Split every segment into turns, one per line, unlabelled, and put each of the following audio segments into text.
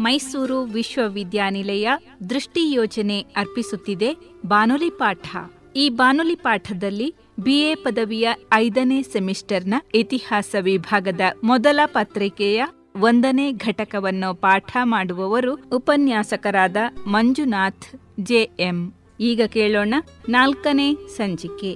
ಮೈಸೂರು ವಿಶ್ವವಿದ್ಯಾನಿಲಯ ದೃಷ್ಟಿ ಯೋಜನೆ ಅರ್ಪಿಸುತ್ತಿದೆ ಬಾನುಲಿ ಪಾಠ ಈ ಬಾನುಲಿ ಪಾಠದಲ್ಲಿ ಬಿಎ ಪದವಿಯ ಐದನೇ ಸೆಮಿಸ್ಟರ್ನ ಇತಿಹಾಸ ವಿಭಾಗದ ಮೊದಲ ಪತ್ರಿಕೆಯ ಒಂದನೇ ಘಟಕವನ್ನು ಪಾಠ ಮಾಡುವವರು ಉಪನ್ಯಾಸಕರಾದ ಮಂಜುನಾಥ್ ಜೆಎಂ ಈಗ ಕೇಳೋಣ ನಾಲ್ಕನೇ ಸಂಚಿಕೆ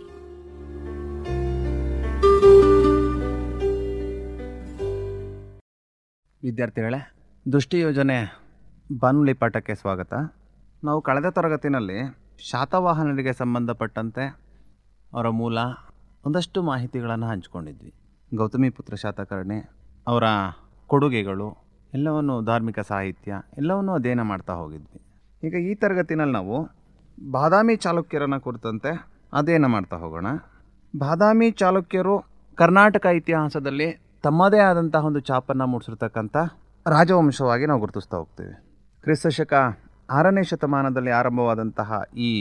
ವಿದ್ಯಾರ್ಥಿಗಳೇ ದೃಷ್ಟಿ ಯೋಜನೆ ಬಾನುಲಿ ಪಾಠಕ್ಕೆ ಸ್ವಾಗತ ನಾವು ಕಳೆದ ತರಗತಿನಲ್ಲಿ ಶಾತವಾಹನರಿಗೆ ಸಂಬಂಧಪಟ್ಟಂತೆ ಅವರ ಮೂಲ ಒಂದಷ್ಟು ಮಾಹಿತಿಗಳನ್ನು ಹಂಚಿಕೊಂಡಿದ್ವಿ ಗೌತಮಿ ಪುತ್ರ ಶಾತಕರ್ಣಿ ಅವರ ಕೊಡುಗೆಗಳು ಎಲ್ಲವನ್ನು ಧಾರ್ಮಿಕ ಸಾಹಿತ್ಯ ಎಲ್ಲವನ್ನೂ ಅಧ್ಯಯನ ಮಾಡ್ತಾ ಹೋಗಿದ್ವಿ ಈಗ ಈ ತರಗತಿನಲ್ಲಿ ನಾವು ಬಾದಾಮಿ ಚಾಲುಕ್ಯರನ್ನು ಕುರಿತಂತೆ ಅಧ್ಯಯನ ಮಾಡ್ತಾ ಹೋಗೋಣ ಬಾದಾಮಿ ಚಾಲುಕ್ಯರು ಕರ್ನಾಟಕ ಇತಿಹಾಸದಲ್ಲಿ ತಮ್ಮದೇ ಆದಂತಹ ಒಂದು ಛಾಪನ್ನು ಮೂಡಿಸಿರ್ತಕ್ಕಂಥ ರಾಜವಂಶವಾಗಿ ನಾವು ಗುರುತಿಸ್ತಾ ಹೋಗ್ತೀವಿ ಕ್ರಿಸ್ತ ಶಕ ಆರನೇ ಶತಮಾನದಲ್ಲಿ ಆರಂಭವಾದಂತಹ ಈ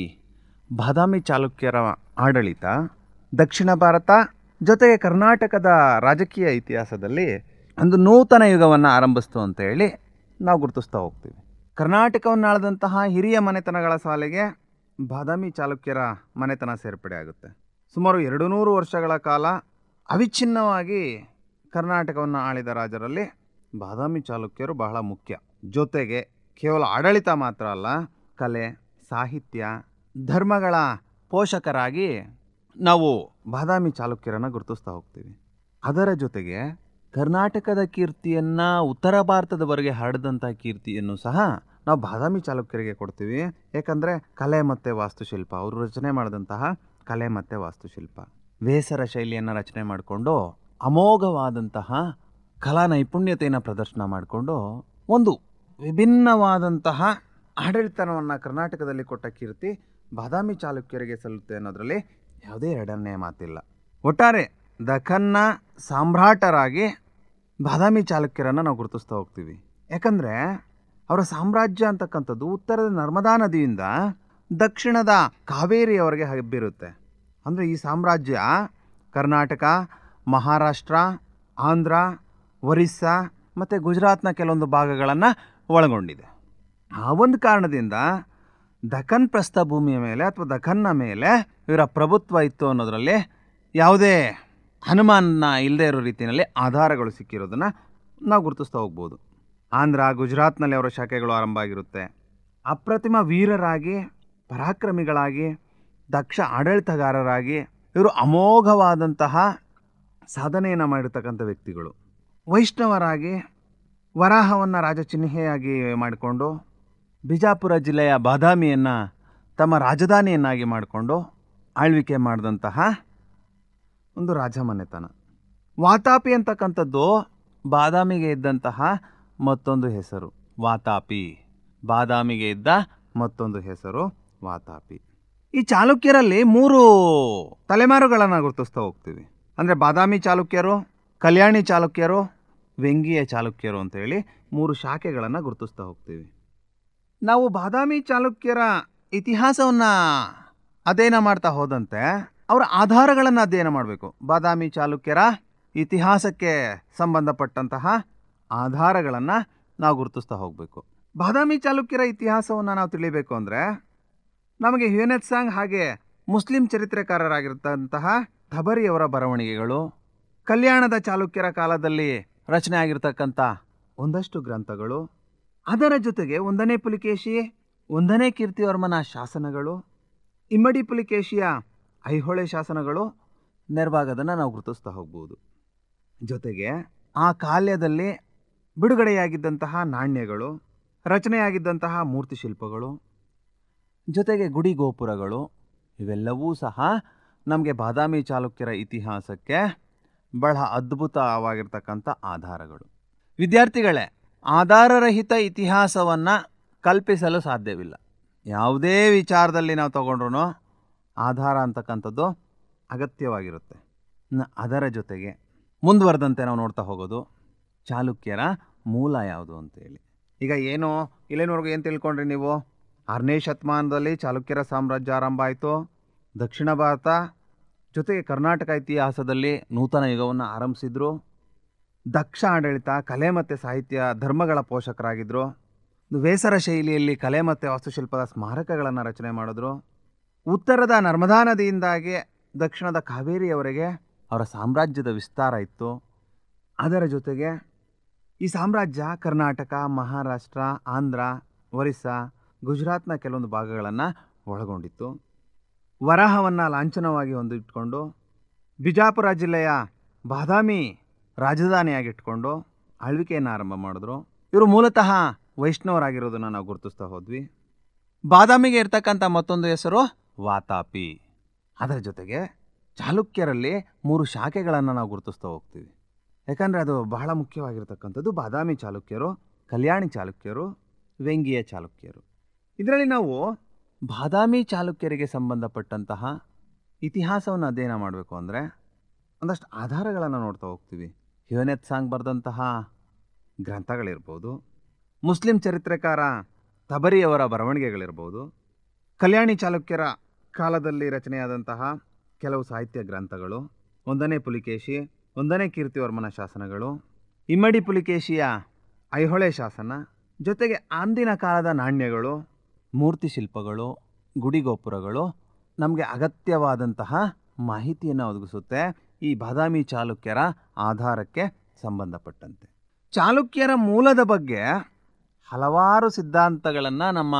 ಬಾದಾಮಿ ಚಾಲುಕ್ಯರ ಆಡಳಿತ ದಕ್ಷಿಣ ಭಾರತ ಜೊತೆಗೆ ಕರ್ನಾಟಕದ ರಾಜಕೀಯ ಇತಿಹಾಸದಲ್ಲಿ ಒಂದು ನೂತನ ಯುಗವನ್ನು ಆರಂಭಿಸ್ತು ಅಂತ ಹೇಳಿ ನಾವು ಗುರುತಿಸ್ತಾ ಹೋಗ್ತೀವಿ ಕರ್ನಾಟಕವನ್ನು ಆಳದಂತಹ ಹಿರಿಯ ಮನೆತನಗಳ ಸಾಲಿಗೆ ಬಾದಾಮಿ ಚಾಲುಕ್ಯರ ಮನೆತನ ಸೇರ್ಪಡೆ ಆಗುತ್ತೆ ಸುಮಾರು ಎರಡು ನೂರು ವರ್ಷಗಳ ಕಾಲ ಅವಿಚ್ಛಿನ್ನವಾಗಿ ಕರ್ನಾಟಕವನ್ನು ಆಳಿದ ರಾಜರಲ್ಲಿ ಬಾದಾಮಿ ಚಾಲುಕ್ಯರು ಬಹಳ ಮುಖ್ಯ ಜೊತೆಗೆ ಕೇವಲ ಆಡಳಿತ ಮಾತ್ರ ಅಲ್ಲ ಕಲೆ ಸಾಹಿತ್ಯ ಧರ್ಮಗಳ ಪೋಷಕರಾಗಿ ನಾವು ಬಾದಾಮಿ ಚಾಲುಕ್ಯರನ್ನು ಗುರುತಿಸ್ತಾ ಹೋಗ್ತೀವಿ ಅದರ ಜೊತೆಗೆ ಕರ್ನಾಟಕದ ಕೀರ್ತಿಯನ್ನು ಉತ್ತರ ಭಾರತದವರೆಗೆ ಹರಡಿದಂಥ ಕೀರ್ತಿಯನ್ನು ಸಹ ನಾವು ಬಾದಾಮಿ ಚಾಲುಕ್ಯರಿಗೆ ಕೊಡ್ತೀವಿ ಯಾಕಂದರೆ ಕಲೆ ಮತ್ತು ವಾಸ್ತುಶಿಲ್ಪ ಅವರು ರಚನೆ ಮಾಡಿದಂತಹ ಕಲೆ ಮತ್ತು ವಾಸ್ತುಶಿಲ್ಪ ವೇಸರ ಶೈಲಿಯನ್ನು ರಚನೆ ಮಾಡಿಕೊಂಡು ಅಮೋಘವಾದಂತಹ ಕಲಾ ನೈಪುಣ್ಯತೆಯನ್ನು ಪ್ರದರ್ಶನ ಮಾಡಿಕೊಂಡು ಒಂದು ವಿಭಿನ್ನವಾದಂತಹ ಆಡಳಿತವನ್ನು ಕರ್ನಾಟಕದಲ್ಲಿ ಕೊಟ್ಟ ಕೀರ್ತಿ ಬಾದಾಮಿ ಚಾಲುಕ್ಯರಿಗೆ ಸಲ್ಲುತ್ತೆ ಅನ್ನೋದರಲ್ಲಿ ಯಾವುದೇ ಎರಡನೇ ಮಾತಿಲ್ಲ ಒಟ್ಟಾರೆ ದಖನ್ನ ಸಾಮ್ರಾಟರಾಗಿ ಬಾದಾಮಿ ಚಾಲುಕ್ಯರನ್ನು ನಾವು ಗುರುತಿಸ್ತಾ ಹೋಗ್ತೀವಿ ಯಾಕಂದರೆ ಅವರ ಸಾಮ್ರಾಜ್ಯ ಅಂತಕ್ಕಂಥದ್ದು ಉತ್ತರದ ನರ್ಮದಾ ನದಿಯಿಂದ ದಕ್ಷಿಣದ ಕಾವೇರಿಯವರೆಗೆ ಹಬ್ಬಿರುತ್ತೆ ಅಂದರೆ ಈ ಸಾಮ್ರಾಜ್ಯ ಕರ್ನಾಟಕ ಮಹಾರಾಷ್ಟ್ರ ಆಂಧ್ರ ಒರಿಸ್ಸಾ ಮತ್ತು ಗುಜರಾತ್ನ ಕೆಲವೊಂದು ಭಾಗಗಳನ್ನು ಒಳಗೊಂಡಿದೆ ಆ ಒಂದು ಕಾರಣದಿಂದ ದಖನ್ ಪ್ರಸ್ಥಭೂಮಿಯ ಮೇಲೆ ಅಥವಾ ದಖನ್ನ ಮೇಲೆ ಇವರ ಪ್ರಭುತ್ವ ಇತ್ತು ಅನ್ನೋದರಲ್ಲಿ ಯಾವುದೇ ಅನುಮಾನ ಇಲ್ಲದೆ ಇರೋ ರೀತಿಯಲ್ಲಿ ಆಧಾರಗಳು ಸಿಕ್ಕಿರೋದನ್ನು ನಾವು ಗುರುತಿಸ್ತಾ ಹೋಗ್ಬೋದು ಆಂಧ್ರ ಗುಜರಾತ್ನಲ್ಲಿ ಅವರ ಶಾಖೆಗಳು ಆರಂಭ ಆಗಿರುತ್ತೆ ಅಪ್ರತಿಮ ವೀರರಾಗಿ ಪರಾಕ್ರಮಿಗಳಾಗಿ ದಕ್ಷ ಆಡಳಿತಗಾರರಾಗಿ ಇವರು ಅಮೋಘವಾದಂತಹ ಸಾಧನೆಯನ್ನು ಮಾಡಿರ್ತಕ್ಕಂಥ ವ್ಯಕ್ತಿಗಳು ವೈಷ್ಣವರಾಗಿ ವರಾಹವನ್ನು ರಾಜಚಿಹ್ನೆಯಾಗಿ ಮಾಡಿಕೊಂಡು ಬಿಜಾಪುರ ಜಿಲ್ಲೆಯ ಬಾದಾಮಿಯನ್ನು ತಮ್ಮ ರಾಜಧಾನಿಯನ್ನಾಗಿ ಮಾಡಿಕೊಂಡು ಆಳ್ವಿಕೆ ಮಾಡಿದಂತಹ ಒಂದು ರಾಜಮನೆತನ ವಾತಾಪಿ ಅಂತಕ್ಕಂಥದ್ದು ಬಾದಾಮಿಗೆ ಇದ್ದಂತಹ ಮತ್ತೊಂದು ಹೆಸರು ವಾತಾಪಿ ಬಾದಾಮಿಗೆ ಇದ್ದ ಮತ್ತೊಂದು ಹೆಸರು ವಾತಾಪಿ ಈ ಚಾಲುಕ್ಯರಲ್ಲಿ ಮೂರು ತಲೆಮಾರುಗಳನ್ನು ಗುರುತಿಸ್ತಾ ಹೋಗ್ತೀವಿ ಅಂದರೆ ಬಾದಾಮಿ ಚಾಲುಕ್ಯರು ಕಲ್ಯಾಣಿ ಚಾಲುಕ್ಯರು ವೆಂಗಿಯ ಚಾಲುಕ್ಯರು ಅಂತೇಳಿ ಮೂರು ಶಾಖೆಗಳನ್ನು ಗುರುತಿಸ್ತಾ ಹೋಗ್ತೀವಿ ನಾವು ಬಾದಾಮಿ ಚಾಲುಕ್ಯರ ಇತಿಹಾಸವನ್ನು ಅಧ್ಯಯನ ಮಾಡ್ತಾ ಹೋದಂತೆ ಅವರ ಆಧಾರಗಳನ್ನು ಅಧ್ಯಯನ ಮಾಡಬೇಕು ಬಾದಾಮಿ ಚಾಲುಕ್ಯರ ಇತಿಹಾಸಕ್ಕೆ ಸಂಬಂಧಪಟ್ಟಂತಹ ಆಧಾರಗಳನ್ನು ನಾವು ಗುರುತಿಸ್ತಾ ಹೋಗಬೇಕು ಬಾದಾಮಿ ಚಾಲುಕ್ಯರ ಇತಿಹಾಸವನ್ನು ನಾವು ತಿಳಿಬೇಕು ಅಂದರೆ ನಮಗೆ ಹ್ಯೂನೆತ್ ಸಾಂಗ್ ಹಾಗೆ ಮುಸ್ಲಿಂ ಚರಿತ್ರೆಕಾರರಾಗಿರ್ತಂತಹ ಥಬರಿಯವರ ಬರವಣಿಗೆಗಳು ಕಲ್ಯಾಣದ ಚಾಲುಕ್ಯರ ಕಾಲದಲ್ಲಿ ರಚನೆ ಆಗಿರ್ತಕ್ಕಂಥ ಒಂದಷ್ಟು ಗ್ರಂಥಗಳು ಅದರ ಜೊತೆಗೆ ಒಂದನೇ ಪುಲಿಕೇಶಿ ಒಂದನೇ ಕೀರ್ತಿವರ್ಮನ ಶಾಸನಗಳು ಇಮ್ಮಡಿ ಪುಲಿಕೇಶಿಯ ಐಹೊಳೆ ಶಾಸನಗಳು ನೆರವಾಗೋದನ್ನು ನಾವು ಗುರುತಿಸ್ತಾ ಹೋಗ್ಬೋದು ಜೊತೆಗೆ ಆ ಕಾಲ್ಯದಲ್ಲಿ ಬಿಡುಗಡೆಯಾಗಿದ್ದಂತಹ ನಾಣ್ಯಗಳು ರಚನೆಯಾಗಿದ್ದಂತಹ ಮೂರ್ತಿ ಶಿಲ್ಪಗಳು ಜೊತೆಗೆ ಗುಡಿ ಗೋಪುರಗಳು ಇವೆಲ್ಲವೂ ಸಹ ನಮಗೆ ಬಾದಾಮಿ ಚಾಲುಕ್ಯರ ಇತಿಹಾಸಕ್ಕೆ ಬಹಳ ಅದ್ಭುತವಾಗಿರ್ತಕ್ಕಂಥ ಆಧಾರಗಳು ವಿದ್ಯಾರ್ಥಿಗಳೇ ಆಧಾರರಹಿತ ಇತಿಹಾಸವನ್ನು ಕಲ್ಪಿಸಲು ಸಾಧ್ಯವಿಲ್ಲ ಯಾವುದೇ ವಿಚಾರದಲ್ಲಿ ನಾವು ತಗೊಂಡ್ರೂ ಆಧಾರ ಅಂತಕ್ಕಂಥದ್ದು ಅಗತ್ಯವಾಗಿರುತ್ತೆ ನ- ಅದರ ಜೊತೆಗೆ ಮುಂದುವರೆದಂತೆ ನಾವು ನೋಡ್ತಾ ಹೋಗೋದು ಚಾಲುಕ್ಯರ ಮೂಲ ಯಾವುದು ಅಂತೇಳಿ ಈಗ ಏನು ಇಲ್ಲಿನವರೆಗೂ ಏನು ತಿಳ್ಕೊಂಡ್ರಿ ನೀವು ಆರನೇ ಶತಮಾನದಲ್ಲಿ ಚಾಲುಕ್ಯರ ಸಾಮ್ರಾಜ್ಯ ಆರಂಭ ಆಯಿತು ದಕ್ಷಿಣ ಭಾರತ ಜೊತೆಗೆ ಕರ್ನಾಟಕ ಇತಿಹಾಸದಲ್ಲಿ ನೂತನ ಯುಗವನ್ನು ಆರಂಭಿಸಿದ್ರು ದಕ್ಷ ಆಡಳಿತ ಕಲೆ ಮತ್ತು ಸಾಹಿತ್ಯ ಧರ್ಮಗಳ ಪೋಷಕರಾಗಿದ್ದರು ಒಂದು ಬೇಸರ ಶೈಲಿಯಲ್ಲಿ ಕಲೆ ಮತ್ತು ವಾಸ್ತುಶಿಲ್ಪದ ಸ್ಮಾರಕಗಳನ್ನು ರಚನೆ ಮಾಡಿದ್ರು ಉತ್ತರದ ನರ್ಮದಾ ನದಿಯಿಂದಾಗಿ ದಕ್ಷಿಣದ ಕಾವೇರಿಯವರೆಗೆ ಅವರ ಸಾಮ್ರಾಜ್ಯದ ವಿಸ್ತಾರ ಇತ್ತು ಅದರ ಜೊತೆಗೆ ಈ ಸಾಮ್ರಾಜ್ಯ ಕರ್ನಾಟಕ ಮಹಾರಾಷ್ಟ್ರ ಆಂಧ್ರ ಒರಿಸ್ಸಾ ಗುಜರಾತ್ನ ಕೆಲವೊಂದು ಭಾಗಗಳನ್ನು ಒಳಗೊಂಡಿತ್ತು ವರಾಹವನ್ನು ಲಾಂಛನವಾಗಿ ಹೊಂದಿಟ್ಕೊಂಡು ಬಿಜಾಪುರ ಜಿಲ್ಲೆಯ ಬಾದಾಮಿ ರಾಜಧಾನಿಯಾಗಿಟ್ಕೊಂಡು ಆಳ್ವಿಕೆಯನ್ನು ಆರಂಭ ಮಾಡಿದ್ರು ಇವರು ಮೂಲತಃ ವೈಷ್ಣವರಾಗಿರೋದನ್ನು ನಾವು ಗುರುತಿಸ್ತಾ ಹೋದ್ವಿ ಬಾದಾಮಿಗೆ ಇರ್ತಕ್ಕಂಥ ಮತ್ತೊಂದು ಹೆಸರು ವಾತಾಪಿ ಅದರ ಜೊತೆಗೆ ಚಾಲುಕ್ಯರಲ್ಲಿ ಮೂರು ಶಾಖೆಗಳನ್ನು ನಾವು ಗುರುತಿಸ್ತಾ ಹೋಗ್ತೀವಿ ಯಾಕಂದರೆ ಅದು ಬಹಳ ಮುಖ್ಯವಾಗಿರ್ತಕ್ಕಂಥದ್ದು ಬಾದಾಮಿ ಚಾಲುಕ್ಯರು ಕಲ್ಯಾಣಿ ಚಾಲುಕ್ಯರು ವ್ಯಂಗ್ಯ ಚಾಲುಕ್ಯರು ಇದರಲ್ಲಿ ನಾವು ಬಾದಾಮಿ ಚಾಲುಕ್ಯರಿಗೆ ಸಂಬಂಧಪಟ್ಟಂತಹ ಇತಿಹಾಸವನ್ನು ಅಧ್ಯಯನ ಮಾಡಬೇಕು ಅಂದರೆ ಒಂದಷ್ಟು ಆಧಾರಗಳನ್ನು ನೋಡ್ತಾ ಹೋಗ್ತೀವಿ ಹಿವನೆತ್ ಸಾಂಗ್ ಬರೆದಂತಹ ಗ್ರಂಥಗಳಿರ್ಬೋದು ಮುಸ್ಲಿಂ ಚರಿತ್ರೆಕಾರ ತಬರಿಯವರ ಬರವಣಿಗೆಗಳಿರ್ಬೋದು ಕಲ್ಯಾಣಿ ಚಾಲುಕ್ಯರ ಕಾಲದಲ್ಲಿ ರಚನೆಯಾದಂತಹ ಕೆಲವು ಸಾಹಿತ್ಯ ಗ್ರಂಥಗಳು ಒಂದನೇ ಪುಲಿಕೇಶಿ ಒಂದನೇ ಕೀರ್ತಿವರ್ಮನ ಶಾಸನಗಳು ಇಮ್ಮಡಿ ಪುಲಿಕೇಶಿಯ ಐಹೊಳೆ ಶಾಸನ ಜೊತೆಗೆ ಅಂದಿನ ಕಾಲದ ನಾಣ್ಯಗಳು ಮೂರ್ತಿ ಶಿಲ್ಪಗಳು ಗುಡಿಗೋಪುರಗಳು ನಮಗೆ ಅಗತ್ಯವಾದಂತಹ ಮಾಹಿತಿಯನ್ನು ಒದಗಿಸುತ್ತೆ ಈ ಬಾದಾಮಿ ಚಾಲುಕ್ಯರ ಆಧಾರಕ್ಕೆ ಸಂಬಂಧಪಟ್ಟಂತೆ ಚಾಲುಕ್ಯರ ಮೂಲದ ಬಗ್ಗೆ ಹಲವಾರು ಸಿದ್ಧಾಂತಗಳನ್ನು ನಮ್ಮ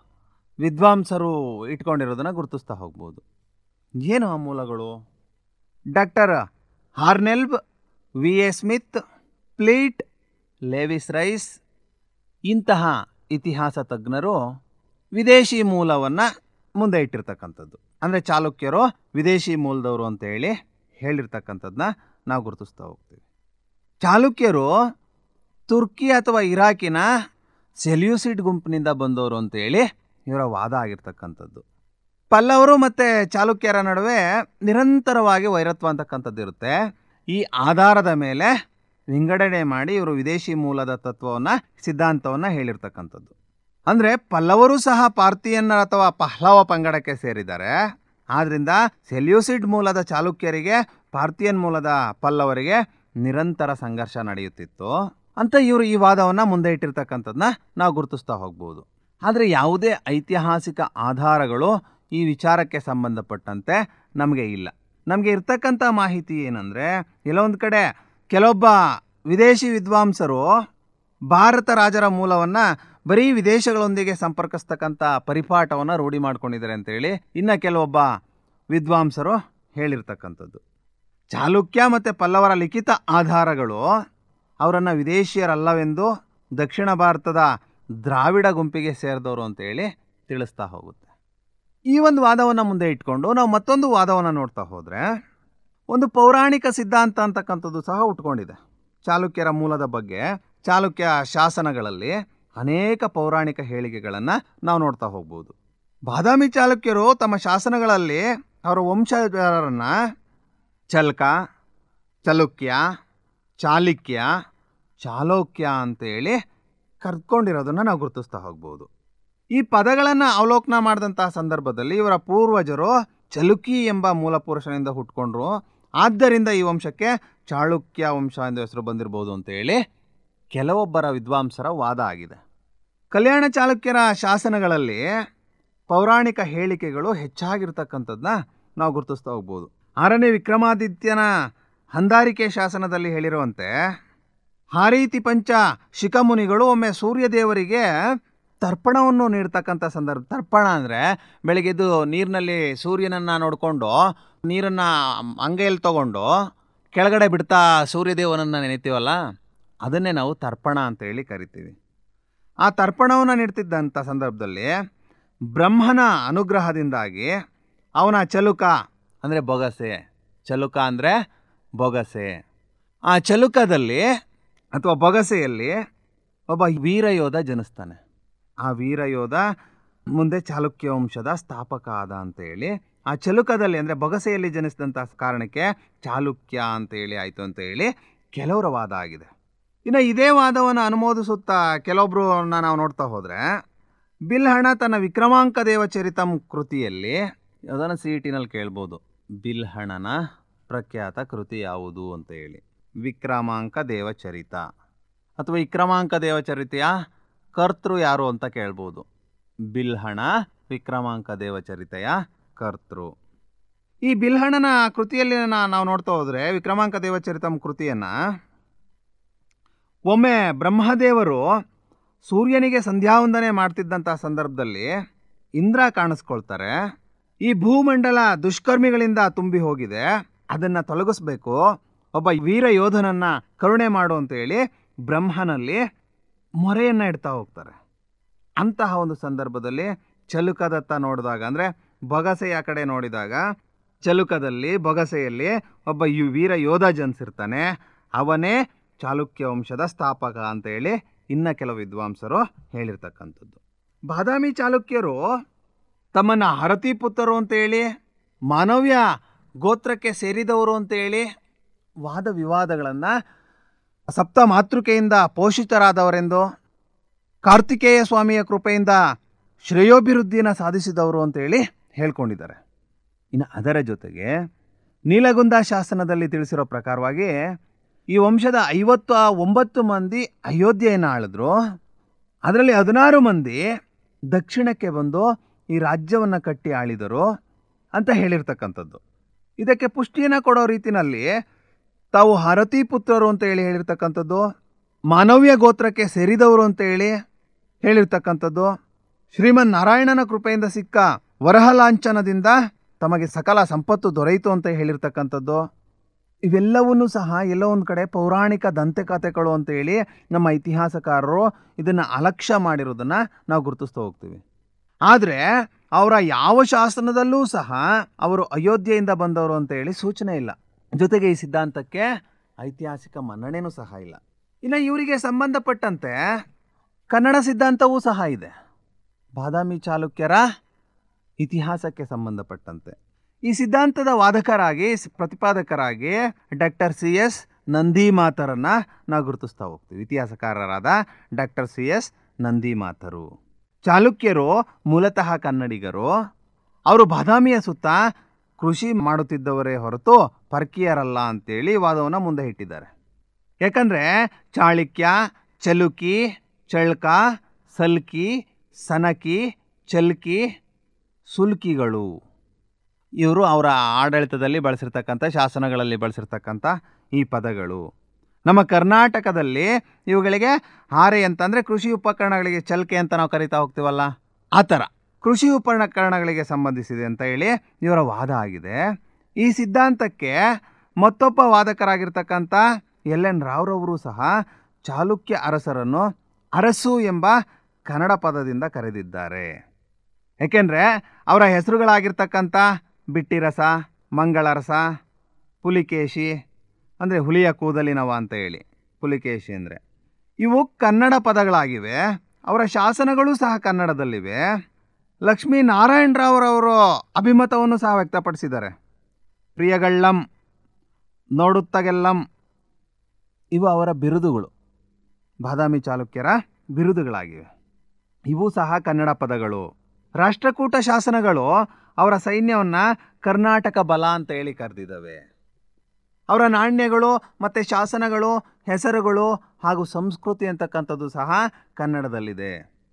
ವಿದ್ವಾಂಸರು ಇಟ್ಕೊಂಡಿರೋದನ್ನು ಗುರುತಿಸ್ತಾ ಹೋಗ್ಬೋದು ಏನು ಆ ಮೂಲಗಳು doctor Hoernle V A Smith Fleet Lewis Rice ಇಂತಹ ಇತಿಹಾಸ ತಜ್ಞರು ವಿದೇಶಿ ಮೂಲವನ್ನು ಮುಂದೆ ಇಟ್ಟಿರ್ತಕ್ಕಂಥದ್ದು ಅಂದರೆ ಚಾಲುಕ್ಯರು ವಿದೇಶಿ ಮೂಲದವರು ಅಂತ ಹೇಳಿ ಹೇಳಿರ್ತಕ್ಕಂಥದ್ದನ್ನ ನಾವು ಗುರುತಿಸ್ತಾ ಹೋಗ್ತೀವಿ ಚಾಲುಕ್ಯರು ತುರ್ಕಿ ಅಥವಾ ಇರಾಕಿನ ಸೆಲ್ಯೂಸಿಡ್ ಗುಂಪಿನಿಂದ ಬಂದವರು ಅಂತೇಳಿ ಇವರ ವಾದ ಆಗಿರ್ತಕ್ಕಂಥದ್ದು ಪಲ್ಲವರು ಮತ್ತು ಚಾಲುಕ್ಯರ ನಡುವೆ ನಿರಂತರವಾಗಿ ವೈರತ್ವ ಅಂತಕ್ಕಂಥದ್ದು ಇರುತ್ತೆ ಈ ಆಧಾರದ ಮೇಲೆ ವಿಂಗಡಣೆ ಮಾಡಿ ಇವರು ವಿದೇಶಿ ಮೂಲದ ತತ್ವವನ್ನು ಸಿದ್ಧಾಂತವನ್ನು ಹೇಳಿರ್ತಕ್ಕಂಥದ್ದು ಅಂದರೆ ಪಲ್ಲವರು ಸಹ ಪಾರ್ತಿಯನ್ನರ ಅಥವಾ ಪಹ್ಲವ ಪಂಗಡಕ್ಕೆ ಸೇರಿದ್ದಾರೆ ಆದ್ದರಿಂದ ಸೆಲ್ಯೂಸಿಡ್ ಮೂಲದ ಚಾಲುಕ್ಯರಿಗೆ ಪಾರ್ತಿಯನ್ ಮೂಲದ ಪಲ್ಲವರಿಗೆ ನಿರಂತರ ಸಂಘರ್ಷ ನಡೆಯುತ್ತಿತ್ತು ಅಂತ ಇವರು ಈ ವಾದವನ್ನು ಮುಂದೆ ಇಟ್ಟಿರ್ತಕ್ಕಂಥದ್ದನ್ನ ನಾವು ಗುರುತಿಸ್ತಾ ಹೋಗ್ಬೋದು ಆದರೆ ಯಾವುದೇ ಐತಿಹಾಸಿಕ ಆಧಾರಗಳು ಈ ವಿಚಾರಕ್ಕೆ ಸಂಬಂಧಪಟ್ಟಂತೆ ನಮಗೆ ಇಲ್ಲ ನಮಗೆ ಇರ್ತಕ್ಕಂಥ ಮಾಹಿತಿ ಏನಂದರೆ ಕೆಲವೊಂದು ಕಡೆ ಕೆಲವೊಬ್ಬ ವಿದೇಶಿ ವಿದ್ವಾಂಸರು ಭಾರತ ರಾಜರ ಮೂಲವನ್ನು ಬರೀ ವಿದೇಶಗಳೊಂದಿಗೆ ಸಂಪರ್ಕಿಸ್ತಕ್ಕಂಥ ಪರಿಪಾಠವನ್ನು ರೂಢಿ ಮಾಡ್ಕೊಂಡಿದ್ದಾರೆ ಅಂತೇಳಿ ಇನ್ನು ಕೆಲವೊಬ್ಬ ವಿದ್ವಾಂಸರು ಹೇಳಿರ್ತಕ್ಕಂಥದ್ದು ಚಾಲುಕ್ಯ ಮತ್ತು ಪಲ್ಲವರ ಲಿಖಿತ ಆಧಾರಗಳು ಅವರನ್ನು ವಿದೇಶಿಯರಲ್ಲವೆಂದು ದಕ್ಷಿಣ ಭಾರತದ ದ್ರಾವಿಡ ಗುಂಪಿಗೆ ಸೇರಿದವರು ಅಂತೇಳಿ ತಿಳಿಸ್ತಾ ಹೋಗುತ್ತೆ ಈ ಒಂದು ವಾದವನ್ನು ಮುಂದೆ ಇಟ್ಕೊಂಡು ನಾವು ಮತ್ತೊಂದು ವಾದವನ್ನು ನೋಡ್ತಾ ಹೋದರೆ ಒಂದು ಪೌರಾಣಿಕ ಸಿದ್ಧಾಂತ ಅಂತಕ್ಕಂಥದ್ದು ಸಹ ಉಟ್ಕೊಂಡಿದೆ ಚಾಲುಕ್ಯರ ಮೂಲದ ಬಗ್ಗೆ ಚಾಲುಕ್ಯ ಶಾಸನಗಳಲ್ಲಿ ಅನೇಕ ಪೌರಾಣಿಕ ಹೇಳಿಕೆಗಳನ್ನು ನಾವು ನೋಡ್ತಾ ಹೋಗ್ಬೋದು ಬಾದಾಮಿ ಚಾಲುಕ್ಯರು ತಮ್ಮ ಶಾಸನಗಳಲ್ಲಿ ಅವರ ವಂಶಜರನ್ನು ಚಲ್ಕ ಚಲುಕ್ಯ ಚಾಲುಕ್ಯ ಚಾಲೋಕ್ಯ ಅಂತೇಳಿ ಕರ್ಕೊಂಡಿರೋದನ್ನು ನಾವು ಗುರುತಿಸ್ತಾ ಹೋಗ್ಬೋದು ಈ ಪದಗಳನ್ನು ಅವಲೋಕನ ಮಾಡಿದಂತಹ ಸಂದರ್ಭದಲ್ಲಿ ಇವರ ಪೂರ್ವಜರು ಚಲುಕಿ ಎಂಬ ಮೂಲಪುರುಷನಿಂದ ಹುಟ್ಕೊಂಡ್ರು ಆದ್ದರಿಂದ ಈ ವಂಶಕ್ಕೆ ಚಾಳುಕ್ಯ ವಂಶ ಎಂದು ಹೆಸರು ಬಂದಿರ್ಬೋದು ಅಂತೇಳಿ ಕೆಲವೊಬ್ಬರ ವಿದ್ವಾಂಸರ ವಾದ ಆಗಿದೆ ಕಲ್ಯಾಣ ಚಾಲುಕ್ಯರ ಶಾಸನಗಳಲ್ಲಿ ಪೌರಾಣಿಕ ಹೇಳಿಕೆಗಳು ಹೆಚ್ಚಾಗಿರ್ತಕ್ಕಂಥದ್ದನ್ನ ನಾವು ಗುರುತಿಸ್ತಾ ಹೋಗ್ಬೋದು ಆರನೇ ವಿಕ್ರಮಾದಿತ್ಯನ ಹಂದಾರಿಕೆ ಶಾಸನದಲ್ಲಿ ಹೇಳಿರುವಂತೆ ಹಾರೀತಿ ಪಂಚ ಶಿಖಮುನಿಗಳು ಒಮ್ಮೆ ಸೂರ್ಯದೇವರಿಗೆ ತರ್ಪಣವನ್ನು ನೀಡ್ತಕ್ಕಂಥ ಸಂದರ್ಭ ತರ್ಪಣ ಅಂದರೆ ಬೆಳಗ್ಗೆದ್ದು ನೀರಿನಲ್ಲಿ ಸೂರ್ಯನನ್ನು ನೋಡಿಕೊಂಡು ನೀರನ್ನು ಅಂಗೈಯಲ್ಲಿ ತಗೊಂಡು ಕೆಳಗಡೆ ಬಿಡ್ತಾ ಸೂರ್ಯದೇವನನ್ನು ನೆನೆತೀವಲ್ಲ ಅದನ್ನೇ ನಾವು ತರ್ಪಣ ಅಂತೇಳಿ ಕರಿತೀವಿ ಆ ತರ್ಪಣವನ್ನು ನೀಡ್ತಿದ್ದಂಥ ಸಂದರ್ಭದಲ್ಲಿ ಬ್ರಹ್ಮನ ಅನುಗ್ರಹದಿಂದಾಗಿ ಅವನ ಚಲುಕ ಅಂದರೆ ಬೊಗಸೆ ಚಲುಕ ಅಂದರೆ ಬೊಗಸೆ ಆ ಚಲುಕದಲ್ಲಿ ಅಥವಾ ಬೊಗಸೆಯಲ್ಲಿ ಒಬ್ಬ ವೀರಯೋಧ ಜನಿಸ್ತಾನೆ ಆ ವೀರಯೋಧ ಮುಂದೆ ಚಾಲುಕ್ಯ ವಂಶದ ಸ್ಥಾಪಕ ಆದ ಅಂತೇಳಿ ಆ ಚಲುಕದಲ್ಲಿ ಅಂದರೆ ಬೊಗಸೆಯಲ್ಲಿ ಜನಿಸಿದಂಥ ಕಾರಣಕ್ಕೆ ಚಾಲುಕ್ಯ ಅಂತೇಳಿ ಆಯಿತು ಅಂತೇಳಿ ಕೆಲವರ ವಾದ ಆಗಿದೆ ಇನ್ನು ಇದೇ ವಾದವನ್ನು ಅನುಮೋದಿಸುತ್ತಾ ಕೆಲವೊಬ್ಬರನ್ನ ನಾವು ನೋಡ್ತಾ ಹೋದರೆ ಬಿಲ್ಹಣ ತನ್ನ ವಿಕ್ರಮಾಂಕ ದೇವಚರಿತಂ ಕೃತಿಯಲ್ಲಿ ಅದನ್ನು ಸಿ ಇ ಟಿನಲ್ಲಿ ಕೇಳ್ಬೋದು ಬಿಲ್ಹಣನ ಪ್ರಖ್ಯಾತ ಕೃತಿ ಯಾವುದು ಅಂತ ಹೇಳಿ ವಿಕ್ರಮಾಂಕ ದೇವಚರಿತ ಅಥವಾ ವಿಕ್ರಮಾಂಕ ದೇವಚರಿತೆಯ ಕರ್ತೃ ಯಾರು ಅಂತ ಕೇಳ್ಬೋದು ಬಿಲ್ಹಣ ವಿಕ್ರಮಾಂಕ ದೇವಚರಿತೆಯ ಕರ್ತೃ ಈ ಬಿಲ್ಹಣನ ಕೃತಿಯಲ್ಲಿ ನಾ- ನಾವು ನೋಡ್ತಾ ಹೋದರೆ ವಿಕ್ರಮಾಂಕ ದೇವಚರಿತಂ ಕೃತಿಯನ್ನು ಒಮ್ಮೆ ಬ್ರಹ್ಮದೇವರು ಸೂರ್ಯನಿಗೆ ಸಂಧ್ಯಾವಂದನೆ ಮಾಡ್ತಿದ್ದಂಥ ಸಂದರ್ಭದಲ್ಲಿ ಇಂದ್ರ ಕಾಣಿಸ್ಕೊಳ್ತಾರೆ ಈ ಭೂಮಂಡಲ ದುಷ್ಕರ್ಮಿಗಳಿಂದ ತುಂಬಿ ಹೋಗಿದೆ ಅದನ್ನು ತೊಲಗಿಸ್ಬೇಕು ಒಬ್ಬ ವೀರ ಯೋಧನನ್ನು ಕರುಣೆ ಮಾಡು ಅಂತೇಳಿ ಬ್ರಹ್ಮನಲ್ಲಿ ಮೊರೆಯನ್ನು ಇಡ್ತಾ ಹೋಗ್ತಾರೆ ಅಂತಹ ಒಂದು ಸಂದರ್ಭದಲ್ಲಿ ಚಲುಕದತ್ತ ನೋಡಿದಾಗ ಅಂದರೆ ಬೊಗಸೆಯ ಕಡೆ ನೋಡಿದಾಗ ಚಲುಕದಲ್ಲಿ ಬೊಗಸೆಯಲ್ಲಿ ಒಬ್ಬ ಯು ವೀರ ಯೋಧ ಜನಿಸಿರ್ತಾನೆ ಅವನೇ ಚಾಲುಕ್ಯ ವಂಶದ ಸ್ಥಾಪಕ ಅಂತೇಳಿ ಇನ್ನು ಕೆಲವು ವಿದ್ವಾಂಸರು ಹೇಳಿರ್ತಕ್ಕಂಥದ್ದು ಬಾದಾಮಿ ಚಾಲುಕ್ಯರು ತಮ್ಮನ್ನು ಹರತಿ ಪುತ್ರರು ಅಂತೇಳಿ ಮಾನವ್ಯ ಗೋತ್ರಕ್ಕೆ ಸೇರಿದವರು ಅಂತೇಳಿ ವಾದ ವಿವಾದಗಳನ್ನು ಸಪ್ತ ಮಾತೃಕೆಯಿಂದ ಪೋಷಿತರಾದವರೆಂದು ಕಾರ್ತಿಕೇಯ ಸ್ವಾಮಿಯ ಕೃಪೆಯಿಂದ ಶ್ರೇಯೋಭಿವೃದ್ಧಿಯನ್ನು ಸಾಧಿಸಿದವರು ಅಂತೇಳಿ ಹೇಳ್ಕೊಂಡಿದ್ದಾರೆ ಇನ್ನು ಅದರ ಜೊತೆಗೆ ನೀಲಗುಂದ ಶಾಸನದಲ್ಲಿ ತಿಳಿಸಿರೋ ಪ್ರಕಾರವಾಗಿ ಈ ವಂಶದ ಐವತ್ತು ಒಂಬತ್ತು ಮಂದಿ ಅಯೋಧ್ಯೆಯನ್ನು ಆಳಿದ್ರು ಅದರಲ್ಲಿ ಹದಿನಾರು ಮಂದಿ ದಕ್ಷಿಣಕ್ಕೆ ಬಂದು ಈ ರಾಜ್ಯವನ್ನು ಕಟ್ಟಿ ಆಳಿದರು ಅಂತ ಹೇಳಿರ್ತಕ್ಕಂಥದ್ದು ಇದಕ್ಕೆ ಪುಷ್ಟಿಯನ್ನು ಕೊಡೋ ರೀತಿನಲ್ಲಿ ತಾವು ಹರತಿ ಪುತ್ರರು ಅಂತ ಹೇಳಿ ಹೇಳಿರ್ತಕ್ಕಂಥದ್ದು ಮಾನವ್ಯ ಗೋತ್ರಕ್ಕೆ ಸೇರಿದವರು ಅಂತ ಹೇಳಿ ಹೇಳಿರ್ತಕ್ಕಂಥದ್ದು ಶ್ರೀಮನ್ ನಾರಾಯಣನ ಕೃಪೆಯಿಂದ ಸಿಕ್ಕ ವರಹಲಾಂಛನದಿಂದ ತಮಗೆ ಸಕಲ ಸಂಪತ್ತು ದೊರೆಯಿತು ಅಂತ ಹೇಳಿರ್ತಕ್ಕಂಥದ್ದು ಇವೆಲ್ಲವನ್ನೂ ಸಹ ಎಲ್ಲೋ ಒಂದು ಕಡೆ ಪೌರಾಣಿಕ ದಂತೆಕಥೆಗಳು ಅಂತೇಳಿ ನಮ್ಮ ಇತಿಹಾಸಕಾರರು ಇದನ್ನು ಅಲಕ್ಷ್ಯ ಮಾಡಿರೋದನ್ನು ನಾವು ಗುರುತಿಸ್ತಾ ಹೋಗ್ತೀವಿ ಆದರೆ ಅವರ ಯಾವ ಶಾಸನದಲ್ಲೂ ಸಹ ಅವರು ಅಯೋಧ್ಯೆಯಿಂದ ಬಂದವರು ಅಂತ ಹೇಳಿ ಸೂಚನೆ ಇಲ್ಲ ಜೊತೆಗೆ ಈ ಸಿದ್ಧಾಂತಕ್ಕೆ ಐತಿಹಾಸಿಕ ಮನ್ನಣೆನೂ ಸಹ ಇಲ್ಲ ಇನ್ನು ಇವರಿಗೆ ಸಂಬಂಧಪಟ್ಟಂತೆ ಕನ್ನಡ ಸಿದ್ಧಾಂತವೂ ಸಹ ಇದೆ ಬಾದಾಮಿ ಚಾಲುಕ್ಯರ ಇತಿಹಾಸಕ್ಕೆ ಸಂಬಂಧಪಟ್ಟಂತೆ ಈ ಸಿದ್ಧಾಂತದ ವಾದಕರಾಗಿ ಸ್- ಪ್ರತಿಪಾದಕರಾಗಿ ಡಾಕ್ಟರ್ ಸಿ ಎಸ್ ನಂದಿಮಾತರನ್ನು ನಾವು ಗುರುತಿಸ್ತಾ ಹೋಗ್ತೀವಿ ಇತಿಹಾಸಕಾರರಾದ ಡಾಕ್ಟರ್ ಸಿ ಎಸ್ ನಂದಿಮಾತರು ಚಾಲುಕ್ಯರು ಮೂಲತಃ ಕನ್ನಡಿಗರು ಅವರು ಬಾದಾಮಿಯ ಸುತ್ತ ಕೃಷಿ ಮಾಡುತ್ತಿದ್ದವರೇ ಹೊರತು ಪರ್ಕೀಯರಲ್ಲ ಅಂತೇಳಿ ವಾದವನ್ನು ಮುಂದೆ ಇಟ್ಟಿದ್ದಾರೆ ಯಾಕಂದರೆ ಚಾಳುಕ್ಯ ಚಲುಕಿ ಚಳ್ಕ ಸಲ್ಕಿ ಸನಕಿ ಚಲ್ಕಿ ಸುಲ್ಕಿಗಳು ಇವರು ಅವರ ಆಡಳಿತದಲ್ಲಿ ಬಳಸಿರ್ತಕ್ಕಂಥ ಶಾಸನಗಳಲ್ಲಿ ಬಳಸಿರ್ತಕ್ಕಂಥ ಈ ಪದಗಳು ನಮ್ಮ ಕರ್ನಾಟಕದಲ್ಲಿ ಇವುಗಳಿಗೆ ಹಾರೆ ಅಂತಂದರೆ ಕೃಷಿ ಉಪಕರಣಗಳಿಗೆ ಚಲ್ಕೆ ಅಂತ ನಾವು ಕರಿತಾ ಹೋಗ್ತೀವಲ್ಲ ಆ ಥರ ಕೃಷಿ ಉಪಕರಣಗಳಿಗೆ ಸಂಬಂಧಿಸಿದೆ ಅಂತ ಹೇಳಿ ಇವರ ವಾದ ಆಗಿದೆ ಈ ಸಿದ್ಧಾಂತಕ್ಕೆ ಮತ್ತೊಬ್ಬ ವಾದಕರಾಗಿರ್ತಕ್ಕಂಥ ಎಲ್ ಎನ್ ರಾವ್ರವರು ಸಹ ಚಾಲುಕ್ಯ ಅರಸರನ್ನು ಅರಸು ಎಂಬ ಕನ್ನಡ ಪದದಿಂದ ಕರೆದಿದ್ದಾರೆ ಏಕೆಂದರೆ ಅವರ ಹೆಸರುಗಳಾಗಿರ್ತಕ್ಕಂಥ ಬಿಟ್ಟಿರಸ ಮಂಗಳರಸ ಪುಲಿಕೇಶಿ ಅಂದರೆ ಹುಲಿಯ ಕೂದಲಿನವ ಅಂತ ಹೇಳಿ ಪುಲಿಕೇಶಿ ಅಂದರೆ ಇವು ಕನ್ನಡ ಪದಗಳಾಗಿವೆ ಅವರ ಶಾಸನಗಳು ಸಹ ಕನ್ನಡದಲ್ಲಿವೆ ಲಕ್ಷ್ಮೀ ನಾರಾಯಣರಾವ್ರವರು ಅಭಿಮತವನ್ನು ಸಹ ವ್ಯಕ್ತಪಡಿಸಿದ್ದಾರೆ ಪ್ರಿಯಗಳ್ಳಂ ನೋಡುತ್ತಗೆಲ್ಲಂ ಇವು ಅವರ ಬಿರುದುಗಳು ಬಾದಾಮಿ ಚಾಲುಕ್ಯರ ಬಿರುದುಗಳಾಗಿವೆ ಇವು ಸಹ ಕನ್ನಡ ಪದಗಳು ರಾಷ್ಟ್ರಕೂಟ ಶಾಸನಗಳು ಅವರ ಸೈನ್ಯವನ್ನು ಕರ್ನಾಟಕ ಬಲ ಅಂತ ಹೇಳಿ ಕರೆದಿದ್ದಾವೆ ಅವರ ನಾಣ್ಯಗಳು ಮತ್ತು ಶಾಸನಗಳು ಹೆಸರುಗಳು ಹಾಗೂ ಸಂಸ್ಕೃತಿ ಅಂತಕ್ಕಂಥದ್ದು ಸಹ ಕನ್ನಡದಲ್ಲಿದೆ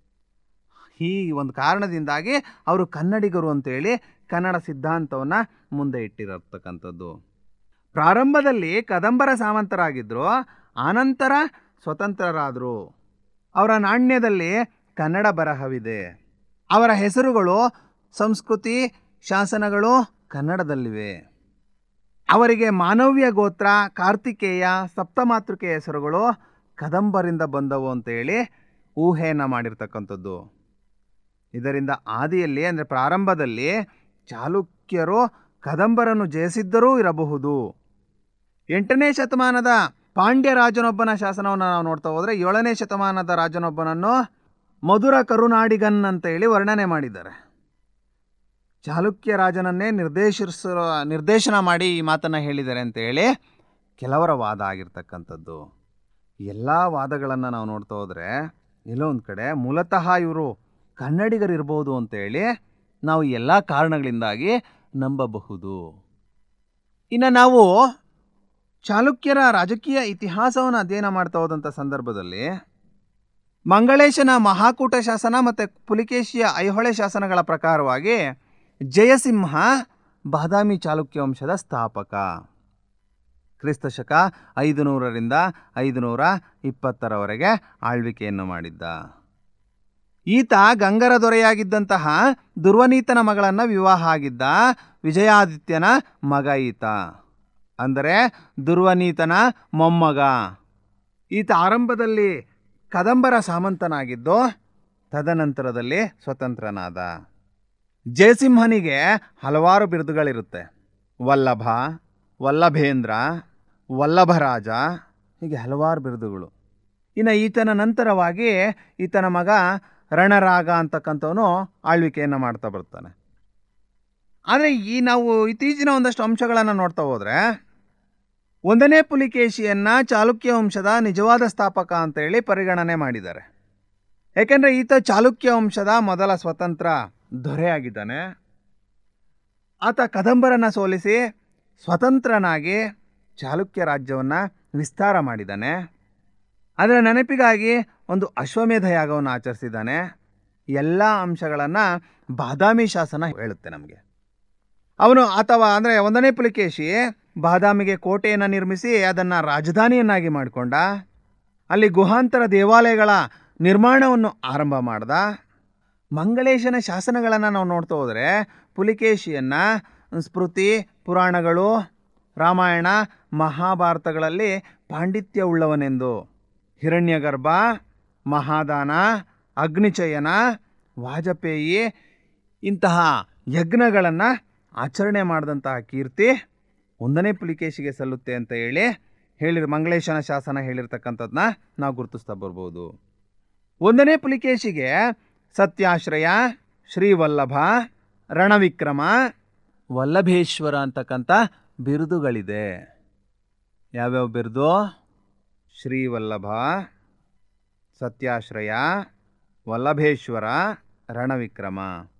ಈ ಒಂದು ಕಾರಣದಿಂದಾಗಿ ಅವರು ಕನ್ನಡಿಗರು ಅಂತೇಳಿ ಕನ್ನಡ ಸಿದ್ಧಾಂತವನ್ನು ಮುಂದೆ ಇಟ್ಟಿರತಕ್ಕಂಥದ್ದು ಪ್ರಾರಂಭದಲ್ಲಿ ಕದಂಬರ ಸಾಮಂತರಾಗಿದ್ದರು ಆನಂತರ ಸ್ವತಂತ್ರರಾದರು ಅವರ ನಾಣ್ಯದಲ್ಲಿ ಕನ್ನಡ ಬರಹವಿದೆ ಅವರ ಹೆಸರುಗಳು ಸಂಸ್ಕೃತಿ ಶಾಸನಗಳು ಕನ್ನಡದಲ್ಲಿವೆ ಅವರಿಗೆ ಮಾನವ್ಯ ಗೋತ್ರ ಕಾರ್ತಿಕೇಯ ಸಪ್ತಮಾತೃಕೆ ಹೆಸರುಗಳು ಕದಂಬರಿಂದ ಬಂದವು ಅಂತೇಳಿ ಊಹೆಯನ್ನು ಮಾಡಿರ್ತಕ್ಕಂಥದ್ದು ಇದರಿಂದ ಆದಿಯಲ್ಲಿ ಅಂದರೆ ಪ್ರಾರಂಭದಲ್ಲಿ ಚಾಲುಕ್ಯರು ಕದಂಬರನ್ನು ಜಯಿಸಿದ್ದರೂ ಇರಬಹುದು ಎಂಟನೇ ಶತಮಾನದ ಪಾಂಡ್ಯ ರಾಜನೊಬ್ಬನ ಶಾಸನವನ್ನು ನಾವು ನೋಡ್ತಾ ಹೋದರೆ ಏಳನೇ ಶತಮಾನದ ರಾಜನೊಬ್ಬನನ್ನು ಮಧುರ ಕರುನಾಡಿಗನ್ ಅಂತ ಹೇಳಿ ವರ್ಣನೆ ಮಾಡಿದ್ದಾರೆ ಚಾಲುಕ್ಯ ರಾಜನನ್ನೇ ನಿರ್ದೇಶಿಸ ನಿರ್ದೇಶನ ಮಾಡಿ ಈ ಮಾತನ್ನು ಹೇಳಿದ್ದಾರೆ ಅಂತ ಹೇಳಿ ಕೆಲವರ ವಾದ ಆಗಿರ್ತಕ್ಕಂಥದ್ದು ಎಲ್ಲ ವಾದಗಳನ್ನು ನಾವು ನೋಡ್ತಾ ಹೋದರೆ ಎಲ್ಲೋ ಒಂದು ಕಡೆ ಮೂಲತಃ ಇವರು ಕನ್ನಡಿಗರಿರ್ಬೋದು ಅಂತೇಳಿ ನಾವು ಎಲ್ಲ ಕಾರಣಗಳಿಂದಾಗಿ ನಂಬಬಹುದು ಇನ್ನು ನಾವು ಚಾಲುಕ್ಯರ ರಾಜಕೀಯ ಇತಿಹಾಸವನ್ನು ಅಧ್ಯಯನ ಮಾಡ್ತಾ ಹೋದಂಥ ಸಂದರ್ಭದಲ್ಲಿ ಮಂಗಳೇಶನ ಮಹಾಕೂಟ ಶಾಸನ ಮತ್ತು ಪುಲಿಕೇಶಿಯ ಐಹೊಳೆ ಶಾಸನಗಳ ಪ್ರಕಾರವಾಗಿ ಜಯಸಿಂಹ ಬಾದಾಮಿ ಚಾಲುಕ್ಯ ವಂಶದ ಸ್ಥಾಪಕ ಕ್ರಿಸ್ತ ಶಕ ಐದು ನೂರರಿಂದ ಐದು ನೂರ ಇಪ್ಪತ್ತರವರೆಗೆ ಆಳ್ವಿಕೆಯನ್ನು ಮಾಡಿದ್ದ ಈತ ಗಂಗರ ದೊರೆಯಾಗಿದ್ದಂತಹ ದುರ್ವನೀತನ ಮಗಳನ್ನು ವಿವಾಹ ಆಗಿದ್ದ ವಿಜಯಾದಿತ್ಯನ ಮಗ ಈತ ಅಂದರೆ ದುರ್ವನೀತನ ಮೊಮ್ಮಗ ಈತ ಆರಂಭದಲ್ಲಿ ಕದಂಬರ ಸಾಮಂತನಾಗಿದ್ದು ತದನಂತರದಲ್ಲಿ ಸ್ವತಂತ್ರನಾದ ಜಯಸಿಂಹನಿಗೆ ಹಲವಾರು ಬಿರುದುಗಳಿರುತ್ತೆ ವಲ್ಲಭ ವಲ್ಲಭೇಂದ್ರ ವಲ್ಲಭರಾಜ ಹೀಗೆ ಹಲವಾರು ಬಿರುದುಗಳು ಇನ್ನು ಈತನ ನಂತರವಾಗಿ ಈತನ ಮಗ ರಣರಾಗ ಅಂತಕ್ಕಂಥವನು ಆಳ್ವಿಕೆಯನ್ನು ಮಾಡ್ತಾ ಬರ್ತಾನೆ ಆದರೆ ಈ ನಾವು ಇತ್ತೀಚಿನ ಒಂದಷ್ಟು ಅಂಶಗಳನ್ನು ನೋಡ್ತಾ ಹೋದರೆ ಒಂದನೇ ಪುಲಿಕೇಶಿಯನ್ನು ಚಾಲುಕ್ಯ ವಂಶದ ನಿಜವಾದ ಸ್ಥಾಪಕ ಅಂತೇಳಿ ಪರಿಗಣನೆ ಮಾಡಿದ್ದಾರೆ ಯಾಕೆಂದರೆ ಈತ ಚಾಲುಕ್ಯ ವಂಶದ ಮೊದಲ ಸ್ವತಂತ್ರ ದೊರೆಯಾಗಿದ್ದಾನೆ ಆತ ಕದಂಬರನ್ನು ಸೋಲಿಸಿ ಸ್ವತಂತ್ರನಾಗಿ ಚಾಲುಕ್ಯ ರಾಜ್ಯವನ್ನು ವಿಸ್ತಾರ ಮಾಡಿದ್ದಾನೆ ಅದರ ನೆನಪಿಗಾಗಿ ಒಂದು ಅಶ್ವಮೇಧ ಯಾಗವನ್ನು ಆಚರಿಸಿದ್ದಾನೆ ಎಲ್ಲ ಅಂಶಗಳನ್ನು ಬಾದಾಮಿ ಶಾಸನ ಹೇಳುತ್ತೆ ನಮಗೆ ಅವನು ಅಥವಾ ಅಂದರೆ ಒಂದನೇ ಪುಲಿಕೇಶಿ ಬಾದಾಮಿಗೆ ಕೋಟೆಯನ್ನು ನಿರ್ಮಿಸಿ ಅದನ್ನು ರಾಜಧಾನಿಯನ್ನಾಗಿ ಮಾಡಿಕೊಂಡ ಅಲ್ಲಿ ಗುಹಾಂತರ ದೇವಾಲಯಗಳ ನಿರ್ಮಾಣವನ್ನು ಆರಂಭ ಮಾಡ್ದ ಮಂಗಳೇಶನ ಶಾಸನಗಳನ್ನು ನಾವು ನೋಡ್ತಾ ಹೋದರೆ ಪುಲಿಕೇಶಿಯನ್ನು ಸ್ಮೃತಿ ಪುರಾಣಗಳು ರಾಮಾಯಣ ಮಹಾಭಾರತಗಳಲ್ಲಿ ಪಾಂಡಿತ್ಯ ಉಳ್ಳವನೆಂದು ಹಿರಣ್ಯಗರ್ಭ ಮಹಾದಾನ ಅಗ್ನಿಚಯನ ವಾಜಪೇಯಿ ಇಂತಹ ಯಜ್ಞಗಳನ್ನು ಆಚರಣೆ ಮಾಡಿದಂತಹ ಕೀರ್ತಿ ಒಂದನೇ ಪುಲಿಕೇಶಿಗೆ ಸಲ್ಲುತ್ತೆ ಅಂತ ಹೇಳಿ ಹೇಳಿರ್ ಮಂಗಳೇಶನ ಶಾಸನ ಹೇಳಿರ್ತಕ್ಕಂಥದ್ದನ್ನ ನಾವು ಗುರುತಿಸ್ತಾ ಬರ್ಬೋದು ಒಂದನೇ ಪುಲಿಕೇಶಿಗೆ ಸತ್ಯಾಶ್ರಯ ಶ್ರೀವಲ್ಲಭ ರಣವಿಕ್ರಮ ವಲ್ಲಭೇಶ್ವರ ಅಂತಕ್ಕಂಥ ಬಿರುದುಗಳಿದೆ ಯಾವ್ಯಾವ ಬಿರುದು ಶ್ರೀವಲ್ಲಭ ಸತ್ಯಾಶ್ರಯ ವಲ್ಲಭೇಶ್ವರ ರಣವಿಕ್ರಮ